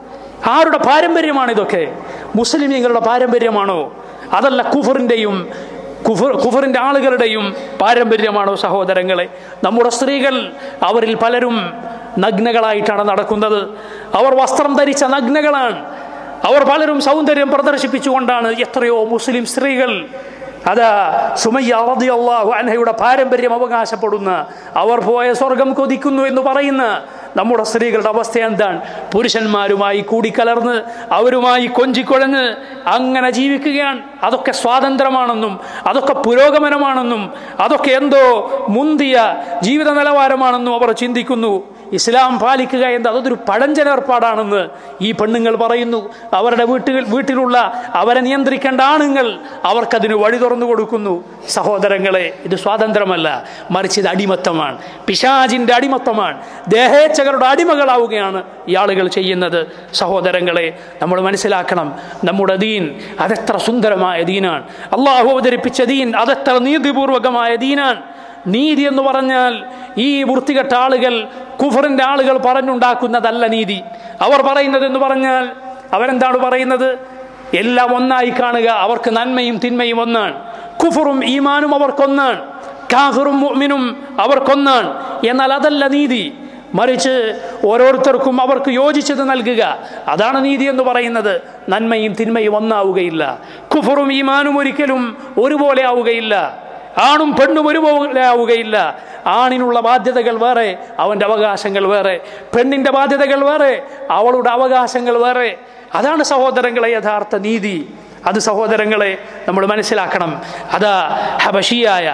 ആരുടെ പാരമ്പര്യമാണ് ഇതൊക്കെ മുസ്ലിമീങ്ങളുടെ പാരമ്പര്യമാണോ അതല്ല കുഫറിൻ്റെയും കുഫർ കുഫറിൻ്റെ ആളുകളുടെയും പാരമ്പര്യമാണോ സഹോദരങ്ങളെ നമ്മുടെ സ്ത്രീകൾ അവരിൽ പലരും നഗ്നകളായിട്ടാണ് നടക്കുന്നത് അവർ വസ്ത്രം ധരിച്ച നഗ്നകളാണ് അവർ പലരും സൗന്ദര്യം പ്രദർശിപ്പിച്ചുകൊണ്ടാണ് എത്രയോ മുസ്ലിം സ്ത്രീകൾ അതാ സുമയ്യ റളിയല്ലാഹു അൻഹയുടെ പാരമ്പര്യം അവകാശപ്പെടുന്ന അവർ പോയ സ്വർഗം കൊതിക്കുന്നു എന്ന് പറയുന്ന നമ്മുടെ സ്ത്രീകളുടെ അവസ്ഥ എന്താണ് പുരുഷന്മാരുമായി കൂടിക്കലർന്ന് അവരുമായി കൊഞ്ചിക്കൊഴഞ്ഞ് അങ്ങനെ ജീവിക്കുകയാണ് അതൊക്കെ സ്വാതന്ത്ര്യമാണെന്നും അതൊക്കെ പുരോഗമനമാണെന്നും അതൊക്കെ എന്തോ മുന്തിയ ജീവിത നിലവാരമാണെന്നും അവർ ചിന്തിക്കുന്നു ഇസ്ലാം പാലിക്കുക എന്നത് അതൊരു പഴഞ്ചൻ ഏർപ്പാടാണെന്ന് ഈ പെണ്ണുങ്ങൾ പറയുന്നു അവരുടെ വീട്ടിൽ വീട്ടിലുള്ള അവരെ നിയന്ത്രിക്കേണ്ട ആണുങ്ങൾ അവർക്കതിന് വഴി തുറന്നു കൊടുക്കുന്നു സഹോദരങ്ങളെ ഇത് സ്വാതന്ത്ര്യമല്ല മറിച്ച് ഇത് അടിമത്തമാണ് പിശാജിന്റെ അടിമത്തമാണ് ദേഹേച്ഛകളുടെ അടിമകളാവുകയാണ് ഈ ആളുകൾ ചെയ്യുന്നത് സഹോദരങ്ങളെ നമ്മൾ മനസ്സിലാക്കണം നമ്മുടെ ദീൻ അതെത്ര സുന്ദരമായ ദീനാണ് അള്ളാഹു അവതരിപ്പിച്ച ദീൻ അതെത്ര നീതിപൂർവകമായ ദീനാണ് നീതി എന്ന് പറഞ്ഞാൽ ഈ വൃത്തികെട്ട ആളുകൾ കുഫറിന്റെ ആളുകൾ പറഞ്ഞുണ്ടാക്കുന്നതല്ല നീതി അവർ പറയുന്നത് എന്ന് പറഞ്ഞാൽ അവരെന്താണ് പറയുന്നത് എല്ലാം ഒന്നായി കാണുക അവർക്ക് നന്മയും തിന്മയും ഒന്നാണ് കുഫറും ഈമാനും അവർക്കൊന്നാണ് കാഫിറും മുഅ്മിനും അവർക്കൊന്നാണ് എന്നാൽ അതല്ല നീതി മറിച്ച് ഓരോരുത്തർക്കും അവർക്ക് യോജിച്ചത് നൽകുക അതാണ് നീതി എന്ന് പറയുന്നത് നന്മയും തിന്മയും ഒന്നാവുകയില്ല കുഫറും ഈമാനും ഒരിക്കലും ഒരുപോലെ ആവുകയില്ല ആണും പെണ്ണും ഒരുപോലെ ആവുകയില്ല ആണിനുള്ള ബാധ്യതകൾ വേറെ അവൻ്റെ അവകാശങ്ങൾ വേറെ പെണ്ണിൻ്റെ ബാധ്യതകൾ വേറെ അവളുടെ അവകാശങ്ങൾ വേറെ അതാണ് സഹോദരങ്ങളെ യഥാർത്ഥ നീതി അത് സഹോദരങ്ങളെ നമ്മൾ മനസ്സിലാക്കണം അതാ ഹബഷിയായ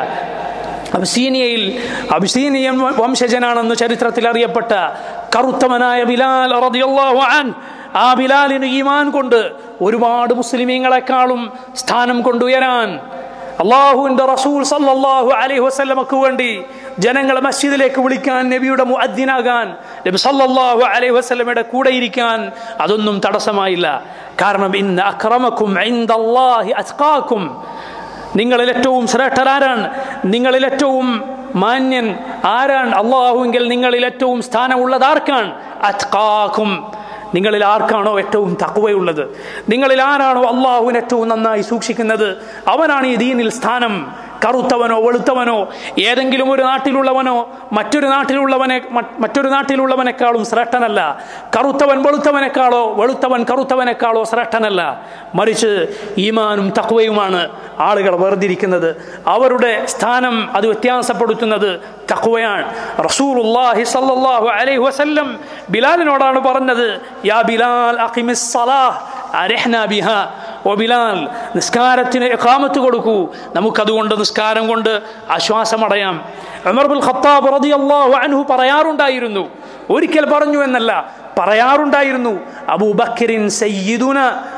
അബ്സീനിയയിൽ അബ്സീനിയൻ വംശജനാണെന്ന് ചരിത്രത്തിൽ അറിയപ്പെട്ട കറുത്തമനായ ബിലാൽ റളിയല്ലാഹു അൻ ആ ബിലാലിന് ഈമാൻ കൊണ്ട് ഒരുപാട് മുസ്ലിമീങ്ങളെക്കാളും സ്ഥാനം കൊണ്ടുയരാൻ അള്ളാഹുവിന്റെ റസൂൽ സല്ലല്ലാഹു അലൈഹി വസല്ലമക്ക് വേണ്ടി ജനങ്ങളെ മസ്ജിദിലേക്ക് വിളിക്കാൻ നബിയുടെ മുഅദ്ദിനാകാൻ നബി സല്ലല്ലാഹു അലൈഹി വസല്ലമയുടെ കൂടെ ഇരിക്കാൻ അതൊന്നും തടസ്സമായില്ല കാരണം ഇന്ന് അക്രമക്കും ഇൻദല്ലാഹി അത്ഖാക്കും നിങ്ങളിൽ ഏറ്റവും ശ്രേഷ്ഠരാരാണ് നിങ്ങളിൽ ഏറ്റവും മാന്യൻ ആരാണ് അള്ളാഹുവിങ്കിൽ നിങ്ങളിൽ ഏറ്റവും സ്ഥാനമുള്ളത് ആർക്കാണ് അത്ഖാക്കും നിങ്ങളിൽ ആർക്കാണോ ഏറ്റവും തക്കുവയുള്ളത് നിങ്ങളിൽ ആരാണോ അള്ളാഹുവിന് ഏറ്റവും നന്നായി സൂക്ഷിക്കുന്നത് അവനാണ് ഈ ദീനിൽ സ്ഥാനം കറുത്തവനോ വെളുത്തവനോ ഏതെങ്കിലും ഒരു നാട്ടിലുള്ളവനോ മറ്റൊരു നാട്ടിലുള്ളവനെ മറ്റൊരു നാട്ടിലുള്ളവനേക്കാളും ശ്രേഷ്ഠനല്ല കറുത്തവൻ വെളുത്തവനേക്കാളോ വെളുത്തവൻ കറുത്തവനേക്കാളോ ശ്രേഷ്ഠനല്ല മറിച്ച് ഈമാനും തക്വയുമാണ് ആളുകൾ വേർതിരിക്കുന്നത് അവരുടെ സ്ഥാനം അത് വ്യത്യാസപ്പെടുത്തുന്നത് തക്വയാണ് റസൂലുള്ളാഹി സല്ലല്ലാഹു അലൈഹി വസല്ലം ബിലാലിനോടാണ് പറഞ്ഞത് യാ ബിലാൽ അഖിമിസ് സലാഹ് അരഹ്ന ബിഹ ഓ ബിലാൽ നിസ്കാരത്തിന് എക്കാമത്ത് കൊടുക്കൂ നമുക്കതുകൊണ്ട് നിസ്കാരം കൊണ്ട് ആശ്വാസമടയാം ഉമർബുൽ ഖത്താബ് റളിയല്ലാഹു അൻഹു പറയാറുണ്ടായിരുന്നു ഒരിക്കൽ പറഞ്ഞു എന്നല്ല പറയാറുണ്ടായിരുന്നു അബൂബക്കറിൻ സയ്യിദുന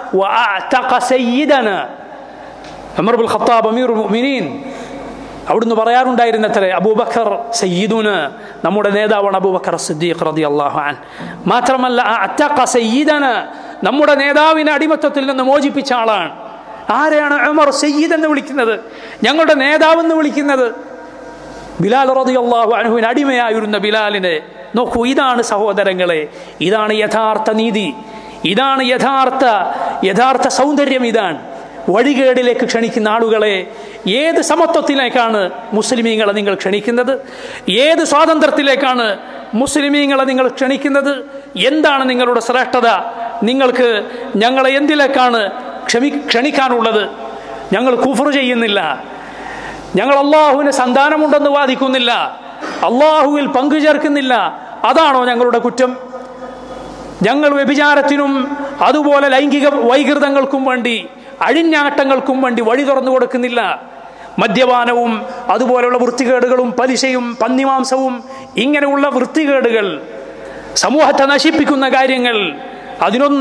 വഅഅതഖ സയ്യിദന ഉമർബുൽ ഖത്താബ് അമീറുൽ മുഅ്മിനീൻ അവിടുന്ന് പറയാറുണ്ടായിരുന്നത്രേ അബൂബക്കർ സയ്യിദുന് നമ്മുടെ നേതാവാണ് അബൂബക്കർ സിദ്ദീഖ് റതി അള്ളാഹു അൻ മാത്രമല്ല അത്തഖ സയ്യിദന നമ്മുടെ നേതാവിനെ അടിമത്തത്തിൽ നിന്ന് മോചിപ്പിച്ച ആളാണ് ആരെയാണ് ഉമർ സയ്യിദ് എന്ന് വിളിക്കുന്നത് ഞങ്ങളുടെ നേതാവെന്ന് വിളിക്കുന്നത് ബിലാൽ റതി അള്ളാഹു അനുവിന് അടിമയായിരുന്ന ബിലാലിനെ നോക്കൂ ഇതാണ് സഹോദരങ്ങളെ ഇതാണ് യഥാർത്ഥ നീതി ഇതാണ് യഥാർത്ഥ യഥാർത്ഥ സൗന്ദര്യം ഇതാണ് വഴികേടിലേക്ക് ക്ഷണിക്കുന്ന ആളുകളെ ഏത് സമത്വത്തിലേക്കാണ് മുസ്ലിമീങ്ങളെ നിങ്ങൾ ക്ഷണിക്കുന്നത് ഏത് സ്വാതന്ത്ര്യത്തിലേക്കാണ് മുസ്ലിമീങ്ങളെ നിങ്ങൾ ക്ഷണിക്കുന്നത് എന്താണ് നിങ്ങളുടെ ശ്രേഷ്ഠത നിങ്ങൾക്ക് ഞങ്ങളെ എന്തിലേക്കാണ് ക്ഷമി ക്ഷണിക്കാനുള്ളത് ഞങ്ങൾ കുഫർ ചെയ്യുന്നില്ല ഞങ്ങൾ അള്ളാഹുവിന് സന്താനമുണ്ടെന്ന് വാദിക്കുന്നില്ല അള്ളാഹുവിൽ പങ്കുചേർക്കുന്നില്ല അതാണോ ഞങ്ങളുടെ കുറ്റം ഞങ്ങൾ വ്യഭിചാരത്തിനും അതുപോലെ ലൈംഗിക വൈകൃതങ്ങൾക്കും വേണ്ടി അഴിഞ്ഞാട്ടങ്ങൾക്കും വേണ്ടി വഴി തുറന്നു കൊടുക്കുന്നില്ല മദ്യപാനവും അതുപോലെയുള്ള വൃത്തികേടുകളും പലിശയും പന്നിമാംസവും ഇങ്ങനെയുള്ള വൃത്തികേടുകൾ സമൂഹത്തെ നശിപ്പിക്കുന്ന കാര്യങ്ങൾ അതിനൊന്നും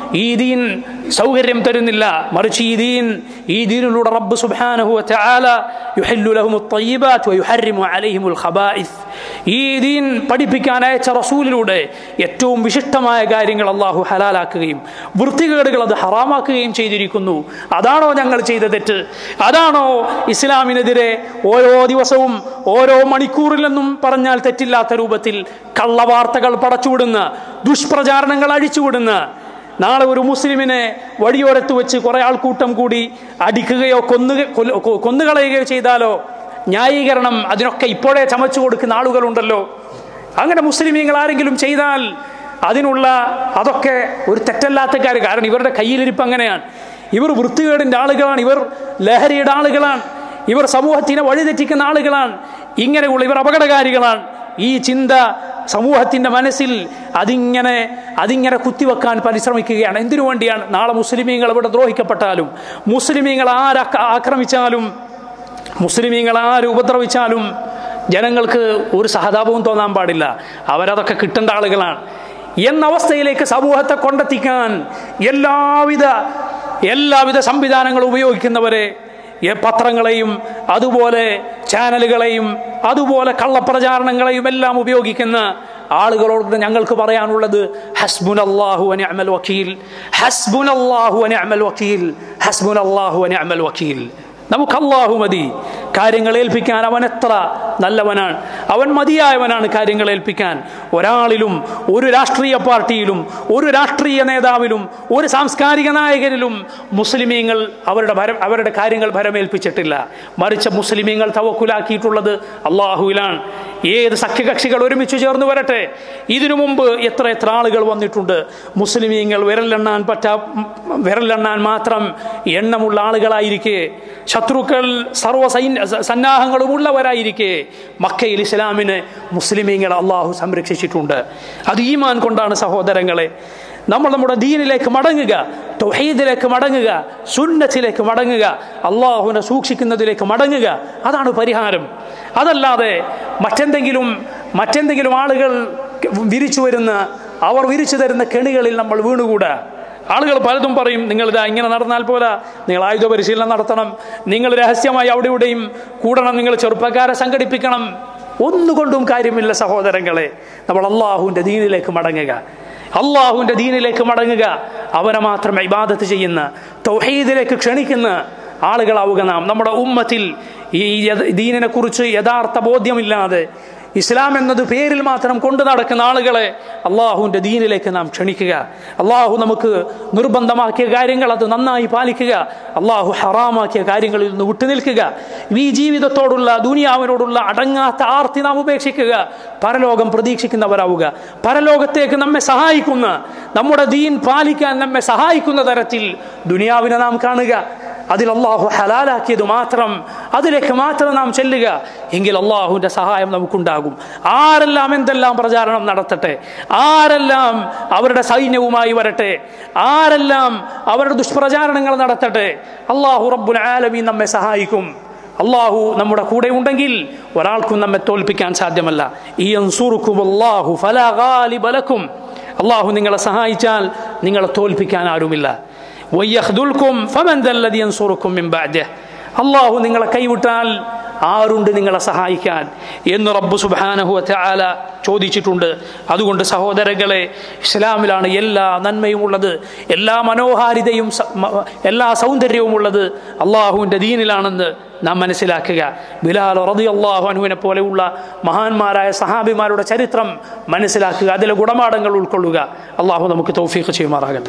ഈ ദീൻ സൗകര്യം തരുന്നില്ല മറിച്ച് ഈ ദീൻ ഈ ദീനിലൂടെ റബ്ബ് സുബ്ഹാനഹു വതആല യുഹല്ലു ലഹുമു ത്വയ്യിബാത്ത് വയുഹർരിമു അലൈഹിമുൽ ഖബായിസ് ഈ ദീൻ പഠിപ്പിക്കാൻ അയച്ച റസൂലിലൂടെ ഏറ്റവും വിശിഷ്ടമായ കാര്യങ്ങൾ അള്ളാഹു ഹലാലാക്കുകയും വൃത്തികേടുകൾ അത് ഹറാമാക്കുകയും ചെയ്തിരിക്കുന്നു അതാണോ ഞങ്ങൾ ചെയ്ത തെറ്റ് അതാണോ ഇസ്ലാമിനെതിരെ ഓരോ ദിവസവും ഓരോ മണിക്കൂറിൽ നിന്നും പറഞ്ഞാൽ തെറ്റില്ലാത്ത രൂപത്തിൽ കള്ളവാർത്തകൾ പടച്ചുവിടുന്ന ദുഷ്പ്രചാരണങ്ങൾ അഴിച്ചുവിടുന്ന നാളെ ഒരു മുസ്ലിമിനെ വഴിയോരത്ത് വെച്ച് കുറെ ആൾക്കൂട്ടം കൂടി അടിക്കുകയോ കൊന്നു കൊന്നുകളയുകയോ ചെയ്താലോ ന്യായീകരണം അതിനൊക്കെ ഇപ്പോഴേ ചമച്ചു കൊടുക്കുന്ന ആളുകളുണ്ടല്ലോ അങ്ങനെ മുസ്ലിമീങ്ങൾ ആരെങ്കിലും ചെയ്താൽ അതിനുള്ള അതൊക്കെ ഒരു തെറ്റല്ലാത്ത കാര്യം കാരണം ഇവരുടെ കയ്യിലിരിപ്പ് അങ്ങനെയാണ് ഇവർ വൃത്തികേടിൻ്റെ ആളുകളാണ് ഇവർ ലഹരിയുടെ ആളുകളാണ് ഇവർ സമൂഹത്തിനെ വഴിതെറ്റിക്കുന്ന ആളുകളാണ് ഇങ്ങനെയുള്ള ഇവർ അപകടകാരികളാണ് ഈ ചിന്ത സമൂഹത്തിന്റെ മനസ്സിൽ അതിങ്ങനെ അതിങ്ങനെ കുത്തിവെക്കാൻ പരിശ്രമിക്കുകയാണ് എന്തിനു വേണ്ടിയാണ് നാളെ മുസ്ലിമീങ്ങൾ ഇവിടെ ദ്രോഹിക്കപ്പെട്ടാലും മുസ്ലിമീങ്ങൾ ആരക്ക ആക്രമിച്ചാലും മുസ്ലിമീങ്ങൾ ആര് ഉപദ്രവിച്ചാലും ജനങ്ങൾക്ക് ഒരു സഹതാപവും തോന്നാൻ പാടില്ല അവരതൊക്കെ കിട്ടേണ്ട ആളുകളാണ് എന്ന അവസ്ഥയിലേക്ക് സമൂഹത്തെ കൊണ്ടെത്തിക്കാൻ എല്ലാവിധ എല്ലാവിധ സംവിധാനങ്ങളും ഉപയോഗിക്കുന്നവരെ പത്രങ്ങളെയും അതുപോലെ ചാനലുകളെയും അതുപോലെ കള്ളപ്രചാരണങ്ങളെയും എല്ലാം ഉപയോഗിക്കുന്ന ആളുകളോട് ഞങ്ങൾക്ക് പറയാനുള്ളത് ഹസ്ബുൻ അള്ളാഹു അമൽ വക്കീൽ ഹസ്ബുൻ അള്ളാഹു അമൽ വക്കീൽ ഹസ്ബുൻ അള്ളാഹു അമൽ വക്കീൽ നമുക്ക് അള്ളാഹു മതി കാര്യങ്ങൾ ഏൽപ്പിക്കാൻ അവൻ എത്ര നല്ലവനാണ് അവൻ മതിയായവനാണ് കാര്യങ്ങൾ ഏൽപ്പിക്കാൻ ഒരാളിലും ഒരു രാഷ്ട്രീയ പാർട്ടിയിലും ഒരു രാഷ്ട്രീയ നേതാവിലും ഒരു സാംസ്കാരിക നായകനിലും മുസ്ലിമീങ്ങൾ അവരുടെ ഭരം അവരുടെ കാര്യങ്ങൾ ഭരമേൽപ്പിച്ചിട്ടില്ല മറിച്ച് മുസ്ലിമീങ്ങൾ തവക്കുലാക്കിയിട്ടുള്ളത് അള്ളാഹുവിലാണ് ഏത് സഖ്യകക്ഷികൾ ഒരുമിച്ച് ചേർന്ന് വരട്ടെ ഇതിനു മുമ്പ് എത്ര എത്ര ആളുകൾ വന്നിട്ടുണ്ട് മുസ്ലിമീങ്ങൾ വിരലെണ്ണാൻ പറ്റാ വിരലെണ്ണാൻ മാത്രം എണ്ണമുള്ള ആളുകളായിരിക്കെ ശത്രുക്കൾ സർവ്വ സൈന്യ സന്നാഹങ്ങളും ഉള്ളവരായിരിക്കെ മക്കയിൽ ഇസ്ലാമിന് മുസ്ലിമീങ്ങൾ അള്ളാഹു സംരക്ഷിച്ചിട്ടുണ്ട് അത് ഈമാൻ കൊണ്ടാണ് സഹോദരങ്ങളെ നമ്മൾ നമ്മുടെ ദീനിലേക്ക് മടങ്ങുക തൊഹീദിലേക്ക് മടങ്ങുക സുന്നത്തിലേക്ക് മടങ്ങുക അള്ളാഹുവിനെ സൂക്ഷിക്കുന്നതിലേക്ക് മടങ്ങുക അതാണ് പരിഹാരം അതല്ലാതെ മറ്റെന്തെങ്കിലും മറ്റെന്തെങ്കിലും ആളുകൾ വിരിച്ചു വരുന്ന അവർ വിരിച്ചു തരുന്ന കെണികളിൽ നമ്മൾ വീണുകൂടാ ആളുകൾ പലതും പറയും നിങ്ങൾ ഇതാ ഇങ്ങനെ നടന്നാൽ പോലെ നിങ്ങൾ ആയുധ പരിശീലനം നടത്തണം നിങ്ങൾ രഹസ്യമായി അവിടെ ഇവിടെയും കൂടണം നിങ്ങൾ ചെറുപ്പക്കാരെ സംഘടിപ്പിക്കണം ഒന്നുകൊണ്ടും കാര്യമില്ല സഹോദരങ്ങളെ നമ്മൾ അള്ളാഹുവിൻ്റെ ദീനിലേക്ക് മടങ്ങുക അള്ളാഹുവിൻ്റെ ദീനിലേക്ക് മടങ്ങുക അവനെ മാത്രം ഇബാദത്ത് ചെയ്യുന്ന തൗഹീദിലേക്ക് ക്ഷണിക്കുന്ന ആളുകളാവുക നാം നമ്മുടെ ഉമ്മത്തിൽ ഈ ദീനിനെ കുറിച്ച് യഥാർത്ഥ ബോധ്യമില്ലാതെ ഇസ്ലാം എന്നത് പേരിൽ മാത്രം കൊണ്ടു നടക്കുന്ന ആളുകളെ അള്ളാഹുവിൻ്റെ ദീനിലേക്ക് നാം ക്ഷണിക്കുക അള്ളാഹു നമുക്ക് നിർബന്ധമാക്കിയ കാര്യങ്ങൾ അത് നന്നായി പാലിക്കുക അള്ളാഹു ഹറാമാക്കിയ കാര്യങ്ങളിൽ നിന്ന് വിട്ടുനിൽക്കുക ഈ ജീവിതത്തോടുള്ള ദുനിയാവിനോടുള്ള അടങ്ങാത്ത ആർത്തി നാം ഉപേക്ഷിക്കുക പരലോകം പ്രതീക്ഷിക്കുന്നവരാവുക പരലോകത്തേക്ക് നമ്മെ സഹായിക്കുന്ന നമ്മുടെ ദീൻ പാലിക്കാൻ നമ്മെ സഹായിക്കുന്ന തരത്തിൽ ദുനിയാവിനെ നാം കാണുക അതിൽ അള്ളാഹു ഹലാലാക്കിയത് മാത്രം അതിലേക്ക് മാത്രം നാം ചെല്ലുക എങ്കിൽ അള്ളാഹുവിൻ്റെ സഹായം നമുക്കുണ്ടാകും ആരെല്ലാം എന്തെല്ലാം പ്രചാരണം നടത്തട്ടെ ആരെല്ലാം അവരുടെ സൈന്യവുമായി വരട്ടെ ആരെല്ലാം അവരുടെ ദുഷ്പ്രചാരണങ്ങൾ നടത്തട്ടെ അള്ളാഹു റബ്ബുൽ ആലമീൻ നമ്മെ സഹായിക്കും അള്ളാഹു നമ്മുടെ കൂടെ ഉണ്ടെങ്കിൽ ഒരാൾക്കും നമ്മെ തോൽപ്പിക്കാൻ സാധ്യമല്ല ഈ അൻസുറുക്കും അള്ളാഹു ഫലാകാലിബലക്കും അള്ളാഹു നിങ്ങളെ സഹായിച്ചാൽ നിങ്ങളെ തോൽപ്പിക്കാൻ ആരുമില്ല വയ്യഹ്ദുൽക്കും ഫമൻ ദല്ലദി യൻസുറുക്കും മിൻ ബഅദിഹ് അള്ളാഹു നിങ്ങളെ കൈവിട്ടാൽ ആരുണ്ട് നിങ്ങളെ സഹായിക്കാൻ എന്ന് റബ്ബ് സുബാനഹു ആല ചോദിച്ചിട്ടുണ്ട് അതുകൊണ്ട് സഹോദരങ്ങളെ ഇസ്ലാമിലാണ് എല്ലാ നന്മയും ഉള്ളത് എല്ലാ മനോഹാരിതയും എല്ലാ സൗന്ദര്യവും ഉള്ളത് അള്ളാഹുവിൻ്റെ ദീനിലാണെന്ന് നാം മനസ്സിലാക്കുക ബിലാൽ റതി അള്ളാഹു അനുവിനെ പോലെയുള്ള മഹാന്മാരായ സഹാബിമാരുടെ ചരിത്രം മനസ്സിലാക്കുക അതിലെ ഗുണപാഠങ്ങൾ ഉൾക്കൊള്ളുക അള്ളാഹു നമുക്ക് തൗഫീഖ് ചെയ്യുമാറാകട്ടെ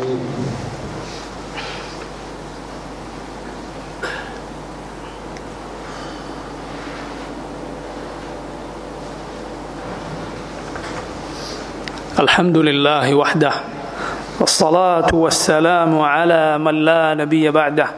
الحمد لله وحده والصلاة والسلام على من لا نبي بعده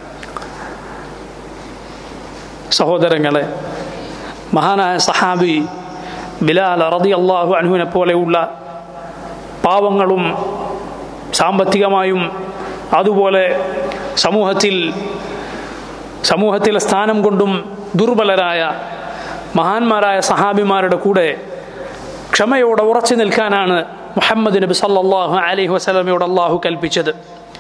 സഹോദരങ്ങളെ മഹാനായ സഹാബി ബിലാൽ റതി അള്ളാഹു അൻഹുവിനെ പോലെയുള്ള പാവങ്ങളും സാമ്പത്തികമായും അതുപോലെ സമൂഹത്തിൽ സമൂഹത്തിലെ സ്ഥാനം കൊണ്ടും ദുർബലരായ മഹാന്മാരായ സഹാബിമാരുടെ കൂടെ ക്ഷമയോടെ ഉറച്ചു നിൽക്കാനാണ് മുഹമ്മദ് നബി സല്ലല്ലാഹു അലൈഹി വസല്ലമയോട് അള്ളാഹു കൽപ്പിച്ചത്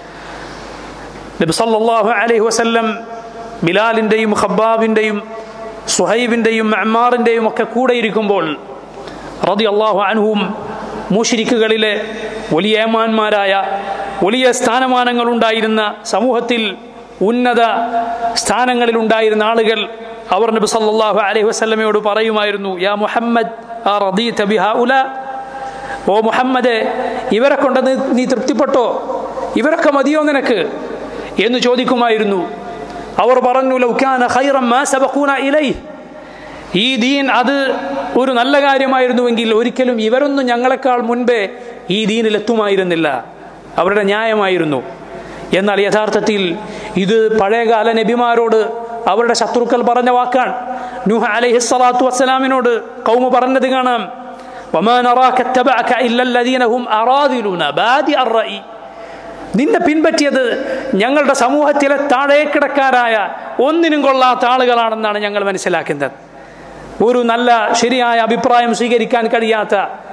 നബി സല്ലല്ലാഹു അലൈഹി വസല്ലം ബിലാലിൻ്റെയും ഖബ്ബാബിൻ്റെയും സുഹൈബിൻ്റെയും അമ്മാറിൻ്റെയും ഒക്കെ കൂടെ ഇരിക്കുമ്പോൾ റതി അള്ളാഹു അൻഹും മുഷിരിക്കുകളിലെ വലിയ ഏമാന്മാരായ വലിയ സ്ഥാനമാനങ്ങൾ ഉണ്ടായിരുന്ന സമൂഹത്തിൽ ഉന്നത സ്ഥാനങ്ങളിൽ ഉണ്ടായിരുന്ന ആളുകൾ അവർ നബി സല്ലല്ലാഹു അലൈഹി വസല്ലമയോട് പറയുമായിരുന്നു യാ മുഹമ്മദ് ആ റദീത ബിഹഉല ഓ മുഹമ്മദ് ഇവരെ കൊണ്ട് നീ- നീ തൃപ്തിപ്പെട്ടോ ഇവരൊക്കെ മതിയോ നിനക്ക് എന്ന് ചോദിക്കുമായിരുന്നു അവർ പറഞ്ഞു ലൗകാന ഖൈറൻ മാ സബഖൂന ഇലൈഹി ഈ ദീൻ അത് ഒരു നല്ല കാര്യമായിരുന്നുവെങ്കിൽ ഒരിക്കലും ഇവരൊന്നും ഞങ്ങളെക്കാൾ മുൻപേ ഈ ദീനിൽ എത്തുമായിരുന്നില്ല അവരുടെ ന്യായമായിരുന്നു എന്നാൽ യഥാർത്ഥത്തിൽ ഇത് പഴയകാല നബിമാരോട് അവരുടെ ശത്രുക്കൾ പറഞ്ഞ വാക്കാണ് നൂഹ് അലൈഹി സ്വലാത്തു വസ്സലാമിനോട് കൗമ പറഞ്ഞത് കാണാം وما نراك اتبعك إلا الذين هم أراذلون بادئ الرأي നിന്നെ പിൻപറ്റിയത് ഞങ്ങളുടെ സമൂഹത്തിലെ താഴേക്കിടക്കാരായ ഒന്നിനും കൊള്ളാത്ത ആളുകളാണെന്നാണ് ഞങ്ങൾ മനസ്സിലാക്കുന്നത് ഒരു നല്ല ശരിയായ അഭിപ്രായം സ്വീകരിക്കാൻ കഴിയാത്ത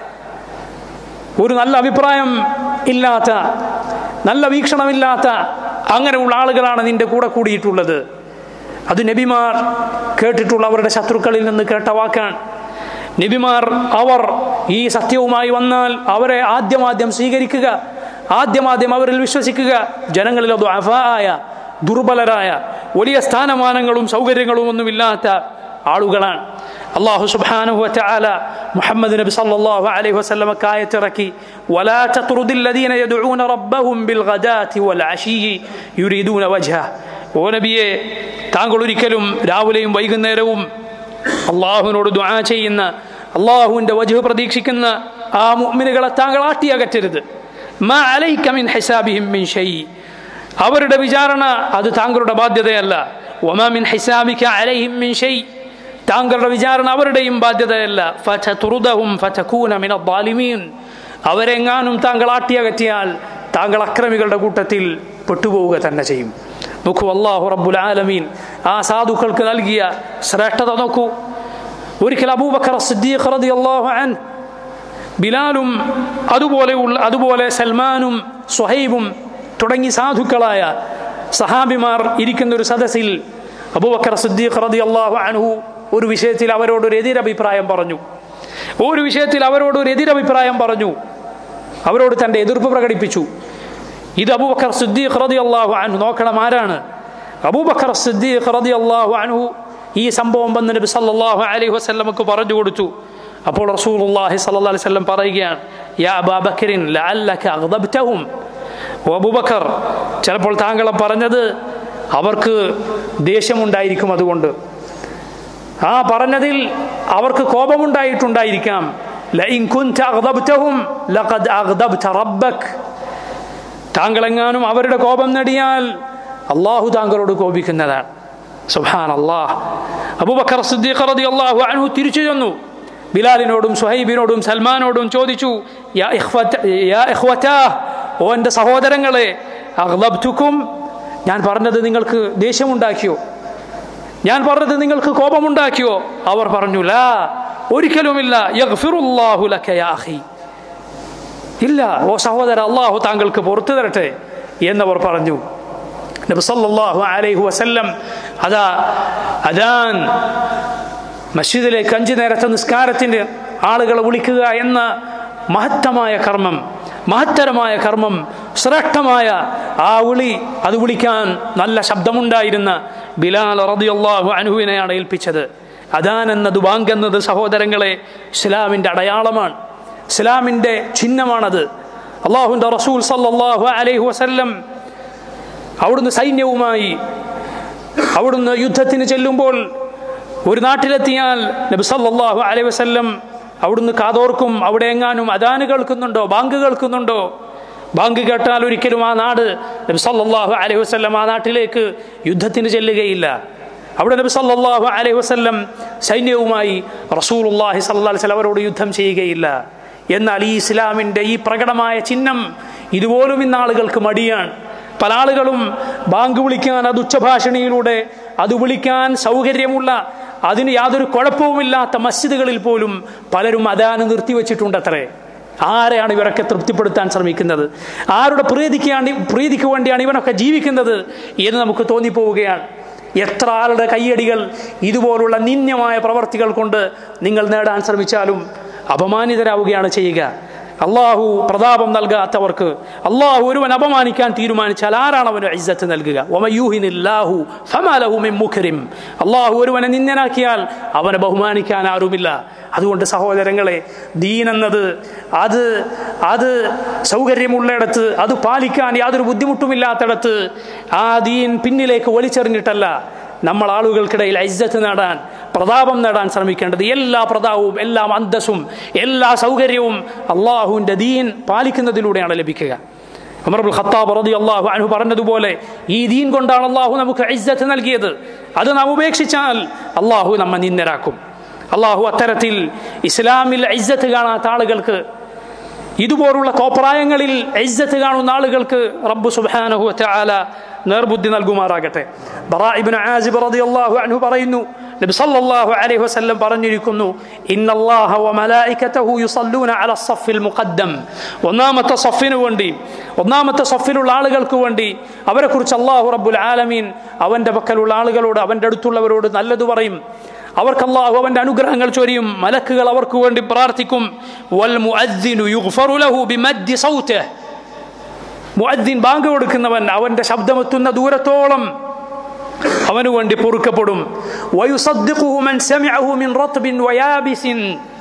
ഒരു നല്ല അഭിപ്രായം ഇല്ലാത്ത നല്ല വീക്ഷണമില്ലാത്ത അങ്ങനെയുള്ള ആളുകളാണ് നിന്റെ കൂടെ കൂടിയിട്ടുള്ളത് അത് നബിമാർ കേട്ടിട്ടുള്ള അവരുടെ ശത്രുക്കളിൽ നിന്ന് കേട്ട വാക്കാണ് നബിമാർ അവർ ഈ സത്യവുമായി വന്നാൽ അവരെ ആദ്യമാദ്യം സ്വീകരിക്കുക ആദ്യമാദ്യം അവരിൽ വിശ്വസിക്കുക ജനങ്ങളിൽ അത് അഫായ ദുർബലരായ വലിയ സ്ഥാനമാനങ്ങളും സൗകര്യങ്ങളും ഒന്നുമില്ലാത്ത ആളുകളാണ് അള്ളാഹു സുബ്ഹാനഹു വതആല മുഹമ്മദ് നബി സല്ലല്ലാഹു അലൈഹി വസല്ലമ കായത്തിറക്കി വലാ തത്റുദിൽ ലദീന യദ്ഊന റബ്ബഹും ബിൽ ഗദാതി വൽ അശീയി യുരീദൂന വജ്ഹ ഓ നബിയെ താങ്കൾ ഒരിക്കലും രാവിലെയും വൈകുന്നേരവും അള്ളാഹുവിനോട് ദുആ ചെയ്യുന്ന അള്ളാഹുവിന്റെ വജുഹ് പ്രതീക്ഷിക്കുന്ന ആ മുഅ്മിനുകളെ താങ്കൾ ആട്ടിയകറ്റരുത് മാ അലൈക മിൻ ഹിസാബിഹിം മിൻ ഷൈ അവരുടെ വിചാരണ അത് താങ്കളുടെ ബാധ്യതയല്ല വമാ മിൻ ഹിസാബിക അലൈഹിം മിൻ ഷൈ താങ്കളുടെ വിചാരണ അവരുടെയും ബാധ്യതയല്ല ഫതതുറുദഹും ഫതകൂന മിന ദ്വാലിമീൻ അവരെങ്ങാനും താങ്കൾ ആട്ടിയകറ്റിയാൽ താങ്കൾ അക്രമികളുടെ കൂട്ടത്തിൽ പെട്ടുപോവുക തന്നെ ചെയ്യും നോക്കൂ അള്ളാഹു റബ്ബുൽ ആലമീൻ ആ സാധുക്കൾക്ക് നൽകിയ ശ്രേഷ്ഠത നോക്കൂ ഒരിക്കൽ അബൂബക്കർ സിദ്ദീഖ് റളിയല്ലാഹു അൻഹു ബിലാലും അതുപോലെ ഉള്ള അതുപോലെ സൽമാനും സുഹൈബും തുടങ്ങി സാധുക്കളായ സഹാബിമാർ ഇരിക്കുന്ന ഒരു സദസ്സിൽ അബൂബക്കർ സിദ്ദീഖ് റളിയല്ലാഹു അൻഹു ഒരു വിഷയത്തിൽ അവരോട് ഒരു എതിരഭിപ്രായം പറഞ്ഞു ഒരു വിഷയത്തിൽ അവരോട് ഒരു എതിരഭിപ്രായം പറഞ്ഞു അവരോട് തന്റെ എതിർപ്പ് പ്രകടിപ്പിച്ചു ഇത് അബൂബക്കർ സിദ്ദീഖ് റളിയല്ലാഹു അൻഹു നോക്കണം ആരാണ് അബൂബക്കർ സിദ്ദീഖ് റളിയല്ലാഹു അൻഹു ഈ സംഭവം വന്ന് നബി സല്ലല്ലാഹു അലൈഹി വസല്ലമക്ക് പറഞ്ഞു കൊടുത്തു അപ്പോൾ റസൂലുള്ളാഹി സ്വല്ലല്ലാഹു അലൈഹി വസല്ലം പറയുകയാണ് യാ അബാബക്കറിൻ ലഅല്ലക അഗ്ദബ്തഹും ഓ അബൂബക്കർ ചിലപ്പോൾ താങ്കളെ പറഞ്ഞത് അവർക്ക് ദേഷ്യമുണ്ടായിരിക്കും അതുകൊണ്ട് ആ പറഞ്ഞതിൽ അവർക്ക് കോപമുണ്ടായിട്ടുണ്ടായിരിക്കാം ലഇൻ കുൻത അഗ്ദബ്തഹും ലഖദ് അഗ്ദബ്ത റബ്ബക് താങ്കളെങ്ങാനും അവരുടെ കോപം നേടിയാൽ അള്ളാഹു താങ്കളോട് കോപിക്കുന്നതാണ് സുഹാൻ അള്ളാഹ് അബൂബക്കർ സിദ്ദീഖ് റളിയല്ലാഹു അൻഹു തിരിച്ചു ചെന്നു ബിലാലിനോടും സുഹൈബിനോടും സൽമാനോടും ചോദിച്ചു യാ ഇഖ്വത- യാ ഇഖ്വതാ, ഓ എൻ്റെ സഹോദരങ്ങളെ അഗ്ലബ്തുക്കും ഞാൻ പറഞ്ഞത് നിങ്ങൾക്ക് ദേഷ്യമുണ്ടാക്കിയോ ഞാൻ പറഞ്ഞത് നിങ്ങൾക്ക് കോപമുണ്ടാക്കിയോ അവർ പറഞ്ഞു ലാ ഒരിക്കലുമില്ല യഗ്ഫിറുല്ലാഹു ലക യാ അഖി ഇല്ല ഓ സഹോദര അള്ളാഹു താങ്കൾക്ക് പുറത്തു തരട്ടെ എന്നവർ പറഞ്ഞു നബി സല്ലല്ലാഹു അലൈഹി വസല്ലം അതാ അദാൻ മസ്ജിദിലേക്ക് അഞ്ചു നേരത്തെ നിസ്കാരത്തിന്റെ ആളുകളെ വിളിക്കുക എന്ന മഹത്തമായ കർമ്മം മഹത്തരമായ കർമ്മം ശ്രേഷ്ഠമായ ആ വിളി അത് വിളിക്കാൻ നല്ല ശബ്ദമുണ്ടായിരുന്ന ബിലാൽ റളിയല്ലാഹു അൻഹുവിനെയാണ് ഏൽപ്പിച്ചത് അദാൻ എന്നത് ബാങ്ക് എന്നത് സഹോദരങ്ങളെ ഇസ്ലാമിന്റെ അടയാളമാണ് ഇസ്ലാമിന്റെ ചിഹ്നമാണത് അള്ളാഹുന്റെ റസൂൽ സല്ലല്ലാഹു അലൈഹി വസല്ലം അവിടുന്ന് സൈന്യവുമായി അവിടുന്ന് യുദ്ധത്തിന് ചെല്ലുമ്പോൾ ഒരു നാട്ടിലെത്തിയാൽ നബി സല്ലല്ലാഹു അലൈഹി വസല്ലം അവിടുന്ന് കാതോർക്കും അവിടെ എങ്ങാനും അദാന് കേൾക്കുന്നുണ്ടോ ബാങ്ക് കേൾക്കുന്നുണ്ടോ ബാങ്ക് കേട്ടാൽ ഒരിക്കലും ആ നാട് നബി സല്ലല്ലാഹു അലൈഹി വസല്ലം ആ നാട്ടിലേക്ക് യുദ്ധത്തിന് ചെല്ലുകയില്ല അവിടെ നബി സല്ലല്ലാഹു അലൈഹി വസല്ലം സൈന്യവുമായി റസൂലുള്ളാഹി സല്ലല്ലാഹു അലൈഹി വസല്ലം അവരോട് യുദ്ധം ചെയ്യുകയില്ല എന്നാൽ ഈ ഇസ്ലാമിന്റെ ഈ പ്രകടമായ ചിഹ്നം ഇതുപോലും ഇന്ന് ആളുകൾക്ക് മടിയാണ് പല ആളുകളും ബാങ്ക് വിളിക്കാൻ അത് ഉച്ചഭാഷണിയിലൂടെ അത് വിളിക്കാൻ സൗകര്യമുള്ള അതിന് യാതൊരു കുഴപ്പവുമില്ലാത്ത മസ്ജിദുകളിൽ പോലും പലരും അദാന് നിർത്തിവെച്ചിട്ടുണ്ട് അത്രേ ആരെയാണ് ഇവരൊക്കെ തൃപ്തിപ്പെടുത്താൻ ശ്രമിക്കുന്നത് ആരുടെ പ്രീതിക്കാണ് പ്രീതിക്ക് വേണ്ടിയാണ് ഇവനൊക്കെ ജീവിക്കുന്നത് എന്ന് നമുക്ക് തോന്നിപ്പോവുകയാണ് എത്ര ആളുടെ കയ്യടികൾ ഇതുപോലുള്ള നിന്യമായ പ്രവർത്തികൾ കൊണ്ട് നിങ്ങൾ നേടാൻ ശ്രമിച്ചാലും അപമാനിതരാവുകയാണ് ചെയ്യുക അള്ളാഹു പ്രതാപം നൽകാത്തവർക്ക് അള്ളാഹു ഒരുവൻ അപമാനിക്കാൻ തീരുമാനിച്ചാൽ ആരാണ് അവന് ഇജ്ജത്ത് നൽകുക ഒമയൂഹിനില്ലാഹു ഫമാലഹു മിൻ മുഖരിം അള്ളാഹു ഒരുവനെ നിന്ദനാക്കിയാൽ അവനെ ബഹുമാനിക്കാൻ ആരുമില്ല അതുകൊണ്ട് സഹോദരങ്ങളെ ദീൻ എന്നത് അത് അത് സൗകര്യമുള്ളിടത്ത് അത് പാലിക്കാൻ യാതൊരു ബുദ്ധിമുട്ടുമില്ലാത്തിടത്ത് ആ ദീൻ പിന്നിലേക്ക് വലിച്ചെറിഞ്ഞിട്ടല്ല നമ്മൾ ആളുകൾക്കിടയിൽ ഐസത്ത് നേടാൻ പ്രതാപം നേടാൻ ശ്രമിക്കേണ്ടത് എല്ലാ പ്രതാപവും എല്ലാ അന്തസ്സും എല്ലാ സൗകര്യവും അള്ളാഹുവിൻ്റെ ദീൻ പാലിക്കുന്നതിലൂടെയാണ് ലഭിക്കുക ഉമർബുൽ ഖത്താബ് റതി അള്ളാഹു അനു പറഞ്ഞതുപോലെ ഈ ദീൻ കൊണ്ടാണ് അള്ളാഹു നമുക്ക് ഇജ്ജത്ത് നൽകിയത് അത് നാം ഉപേക്ഷിച്ചാൽ അള്ളാഹു നമ്മെ നിന്ദരാക്കും അള്ളാഹു അത്തരത്തിൽ ഇസ്ലാമിൽ ഇജ്ജത്ത് കാണാത്ത ആളുകൾക്ക് ഇതുപോലുള്ള കോപ്രായങ്ങളിൽ ഇജ്ജത്ത് കാണുന്ന ആളുകൾക്ക് റബ്ബു സുബ്ഹാനഹു വതആല നേർബുദ്ധി നൽകുമാറാകട്ടെ ബറാ ഇബ്നു ആസിബ് റളിയല്ലാഹു അൻഹു പറയുന്നു നബി സല്ലല്ലാഹു അലൈഹി വസല്ലം പറഞ്ഞിരിക്കുന്നു ഇന്നല്ലാഹ വ മലായികതഹു യുസല്ലൂന അല സഫിൽ മുഖദ്ദം ഒന്നാമത്തെ സഫിനു വേണ്ടി ഒന്നാമത്തെ സഫിലുള്ള ആളുകൾക്ക് വേണ്ടി അവരെ കുറിച്ച് അല്ലാഹു റബ്ബുൽ ആലമീൻ അവന്റെ പക്കലുള്ള ആളുകളോട് അവന്റെ അടുത്തുള്ളവരോട് നല്ലത് പറയും അവർക്ക് അള്ളാഹു അവന്റെ അനുഗ്രഹങ്ങൾ ചൊരിയും മലക്കുകൾ അവർക്ക് വേണ്ടി പ്രാർത്ഥിക്കും വൽ മുഅദ്ദിനു യുഗ്ഫറു ലഹു ബിമദ്ദി സൗതിഹി മുഅദ്ദിൻ ബാങ്ക് കൊടുക്കുന്നവൻ അവന്റെ ശബ്ദമെത്തുന്ന ദൂരത്തോളം അവനു വേണ്ടി പൊറുക്കപ്പെടും വയുസദ്ദിഖുഹു മൻ സമിഅഹു മിൻ റത്ബിൻ വയാബിസിൻ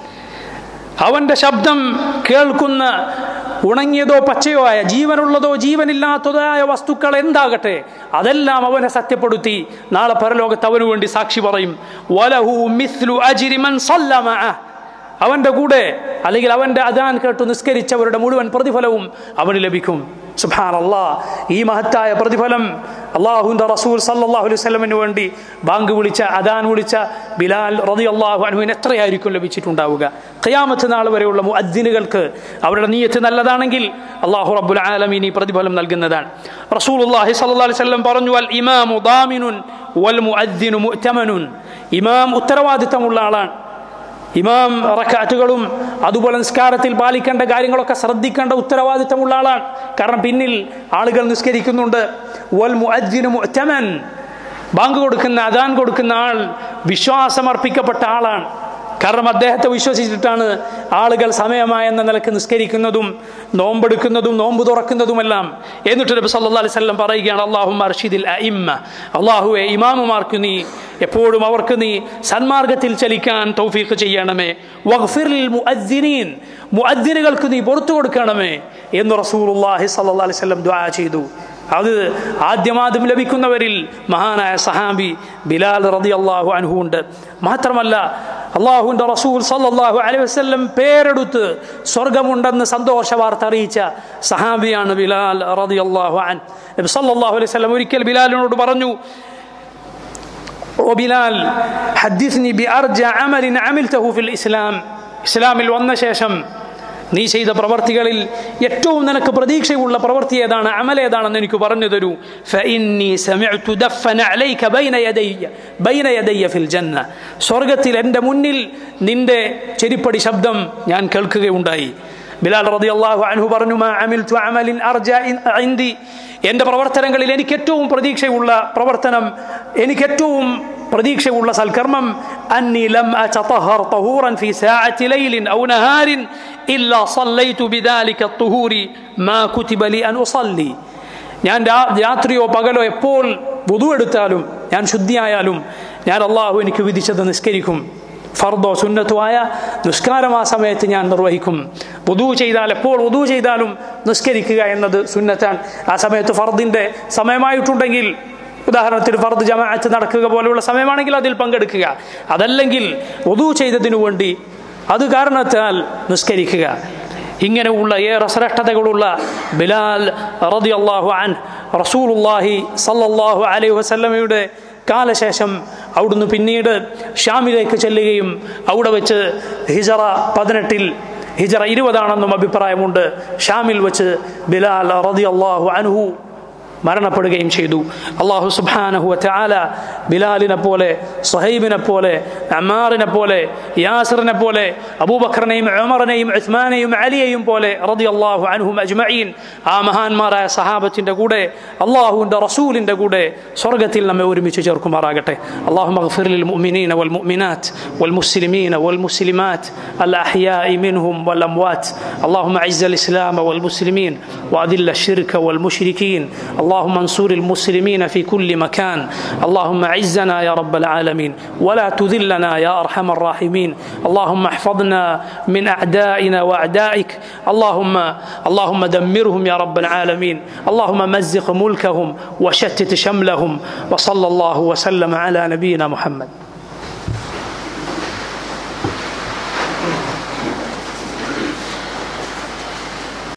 അവന്റെ ശബ്ദം കേൾക്കുന്ന ഉണങ്ങിയതോ പച്ചയോ ആയ ജീവനുള്ളതോ ജീവനില്ലാത്തതോ ആയ വസ്തുക്കൾ എന്താകട്ടെ അതെല്ലാം അവനെ സത്യപ്പെടുത്തി നാളെ പരലോകത്ത് അവനു വേണ്ടി സാക്ഷി പറയും വലഹു മിസ്ലു അജിരി മൻ സല്ല മഅഹ് അവന്റെ കൂടെ അല്ലെങ്കിൽ അവന്റെ അദാൻ കേട്ട് നിസ്കരിച്ചവരുടെ മുഴുവൻ പ്രതിഫലവും അവന് ലഭിക്കും സുബാൻ അള്ളാ ഈ മഹത്തായ പ്രതിഫലം അള്ളാഹുന്റെ റസൂൽ സല്ലാഹു അലൈഹി സ്വലമിന് വേണ്ടി ബാങ്ക് വിളിച്ച അദാൻ വിളിച്ച ബിലാൽ റതി അള്ളാഹു അനുവിന് എത്രയായിരിക്കും ലഭിച്ചിട്ടുണ്ടാവുക ഖയാമത്ത് നാൾ വരെയുള്ള മുഅദ്ദിനുകൾക്ക് അവരുടെ നീയത്ത് നല്ലതാണെങ്കിൽ അള്ളാഹു റബ്ബുൽ ആലമീൻ ഈ പ്രതിഫലം നൽകുന്നതാണ് റസൂൽ അള്ളാഹി സല്ലാ അലൈഹി സ്വലം പറഞ്ഞു അൽ ഇമാമു ദാമിനുൻ വൽ മുഅദ്ദിനു മുഅ്തമനുൻ ഇമാം ഉത്തരവാദിത്തമുള്ള ആളാണ് ഇമാം റക്കാറ്റുകളും അതുപോലെ നിസ്കാരത്തിൽ പാലിക്കേണ്ട കാര്യങ്ങളൊക്കെ ശ്രദ്ധിക്കേണ്ട ഉത്തരവാദിത്തമുള്ള ആളാണ് കാരണം പിന്നിൽ ആളുകൾ നിസ്കരിക്കുന്നുണ്ട് വൽ മുഅദ്ദിനു മുഅ്തമൻ ബാങ്ക് കൊടുക്കുന്ന അദാൻ കൊടുക്കുന്ന ആൾ വിശ്വാസമർപ്പിക്കപ്പെട്ട ആളാണ് കാരണം അദ്ദേഹത്തെ വിശ്വസിച്ചിട്ടാണ് ആളുകൾ സമയമായ എന്ന നിലക്ക് നിസ്കരിക്കുന്നതും നോമ്പെടുക്കുന്നതും നോമ്പ് തുറക്കുന്നതുമെല്ലാം എന്നിട്ട് നബി സല്ലല്ലാഹു അലൈഹി വസല്ലം പറയുകയാണ് അള്ളാഹു അർഷിദിൽ അഇമ്മ അള്ളാഹുവെ ഇമാമുമാർക്ക് നീ എപ്പോഴും അവർക്ക് നീ സന്മാർഗത്തിൽ ചലിക്കാൻ തൗഫീഖ് ചെയ്യണമേ വഗ്ഫിറിൽ മുഅദ്ദിനീൻ മുഅദ്ദിനുകൾക്ക് നീ പുറത്തു കൊടുക്കണമേ എന്ന് റസൂലുള്ളാഹി സല്ലല്ലാഹു അലൈഹി വസല്ലം ദുആ ചെയ്തു അത് ആദ്യമാദ്യം ലഭിക്കുന്നവരിൽ മഹാനായ സഹാബി ബിലാൽ റതി അള്ളാഹു അൻഹു ഉണ്ട് മാത്രമല്ല അള്ളാഹുവിന്റെ റസൂൽ സല്ലല്ലാഹു അലൈഹി വസല്ലം പേരെടുത്ത് സ്വർഗമുണ്ടെന്ന് സന്തോഷ വാർത്ത അറിയിച്ച സഹാബിയാണ് ബിലാൽ റതി അള്ളാഹു അൻ നബി സല്ലല്ലാഹു അലൈഹി വസല്ലം ഒരിക്കൽ ബിലാലിനോട് പറഞ്ഞു ഓ ബിലാൽ ഹദ്ദിസ്നി ബി അർജ അമലിൻ അമിൽതഹു ഫിൽ ഇസ്ലാം ഇസ്ലാമിൽ വന്ന ശേഷം നീ ചെയ്ത പ്രവർത്തികളിൽ ഏറ്റവും നിനക്ക് പ്രതീക്ഷയുള്ള പ്രവൃത്തി ഏതാണ് അമൽ ഏതാണെന്ന് എനിക്ക് പറഞ്ഞു തരൂ സ്വർഗത്തിൽ എൻ്റെ മുന്നിൽ നിന്റെ ചെരിപ്പടി ശബ്ദം ഞാൻ കേൾക്കുകയുണ്ടായി ബിലാൽ റതി അള്ളാഹു അൻഹു പറഞ്ഞു അമലിൻ അർജ ഇന്ദി എൻ്റെ പ്രവർത്തനങ്ങളിൽ എനിക്ക് ഏറ്റവും പ്രതീക്ഷയുള്ള പ്രവർത്തനം എനിക്ക് ഏറ്റവും പ്രതീക്ഷയുള്ള സൽക്കർമ്മം അന്നി ലം അതഹർ طهورا في ساعة ليل أو نهار إلا صليت بذلك الطهور ما كتب لي أن أصلي ഞാൻ രാത്രിയോ പകലോ എപ്പോൾ വുതു എടുത്താലും ഞാൻ ശുദ്ധിയായാലും ഞാൻ അള്ളാഹു എനിക്ക് വിധിച്ചത് നിസ്കരിക്കും ഫർദോ സുന്നത്തോ ആയ നിസ്കാരം ആ സമയത്ത് ഞാൻ നിർവഹിക്കും വുതു ചെയ്താൽ എപ്പോൾ വുതു ചെയ്താലും നിസ്കരിക്കുക എന്നത് സുന്നത്താണ് ആ സമയത്ത് ഫർദിന്റെ സമയമായിട്ടുണ്ടെങ്കിൽ ഉദാഹരണത്തിന് ഫർദ് ജമാഅത്ത് നടക്കുക പോലെയുള്ള സമയമാണെങ്കിൽ അതിൽ പങ്കെടുക്കുക അതല്ലെങ്കിൽ വുതു ചെയ്തതിനു വേണ്ടി അത് കാരണത്താൽ നിസ്കരിക്കുക ഇങ്ങനെയുള്ള ഏറെ ശ്രേഷ്ഠതകളുള്ള ബിലാൽ റതി അള്ളാഹു അൻ റസൂലുല്ലാഹി സല്ലല്ലാഹു അലൈഹി വസല്ലമയുടെ കാലശേഷം അവിടുന്ന് പിന്നീട് ഷാമിലേക്ക് ചെല്ലുകയും അവിടെ വെച്ച് ഹിജറ പതിനെട്ടിൽ ഹിജറ ഇരുപതാണെന്നും അഭിപ്രായമുണ്ട് ഷാമിൽ വെച്ച് ബിലാൽ റതി അള്ളാഹു അൻഹു മരണപ്പെടുകയും ചെയ്തു അള്ളാഹു സുബാനഹു ചാല ബിലാലിനെ പോലെ സഹൈബിനെ പോലെ അമ്മാറിനെ പോലെ യാസിറിനെ പോലെ അബൂബക്കറിനെയും ഉമറിനെയും ഉസ്മാനെയും അലിയെയും പോലെ റതി അള്ളാഹു അൻഹും അജ്മഈൻ ആ മഹാന്മാരായ സഹാബത്തിന്റെ കൂടെ അള്ളാഹുവിന്റെ റസൂലിന്റെ കൂടെ സ്വർഗത്തിൽ നമ്മെ ഒരുമിച്ച് ചേർക്കുമാറാകട്ടെ അള്ളാഹു مغفر للمؤمنين والمؤمنات والمسلمين والمسلمات الأحياء منهم والأموات اللهم أعز الإسلام والمسلمين وأذل الشرك والمشركين اللهم انصر المسلمين في كل مكان اللهم أعزنا يا رب العالمين ولا تذلنا يا أرحم الراحمين اللهم احفظنا من أعدائنا وأعدائك اللهم اللهم دمرهم يا رب العالمين اللهم مزق ملكهم وشتت شملهم وصلى الله وسلم على نبينا محمد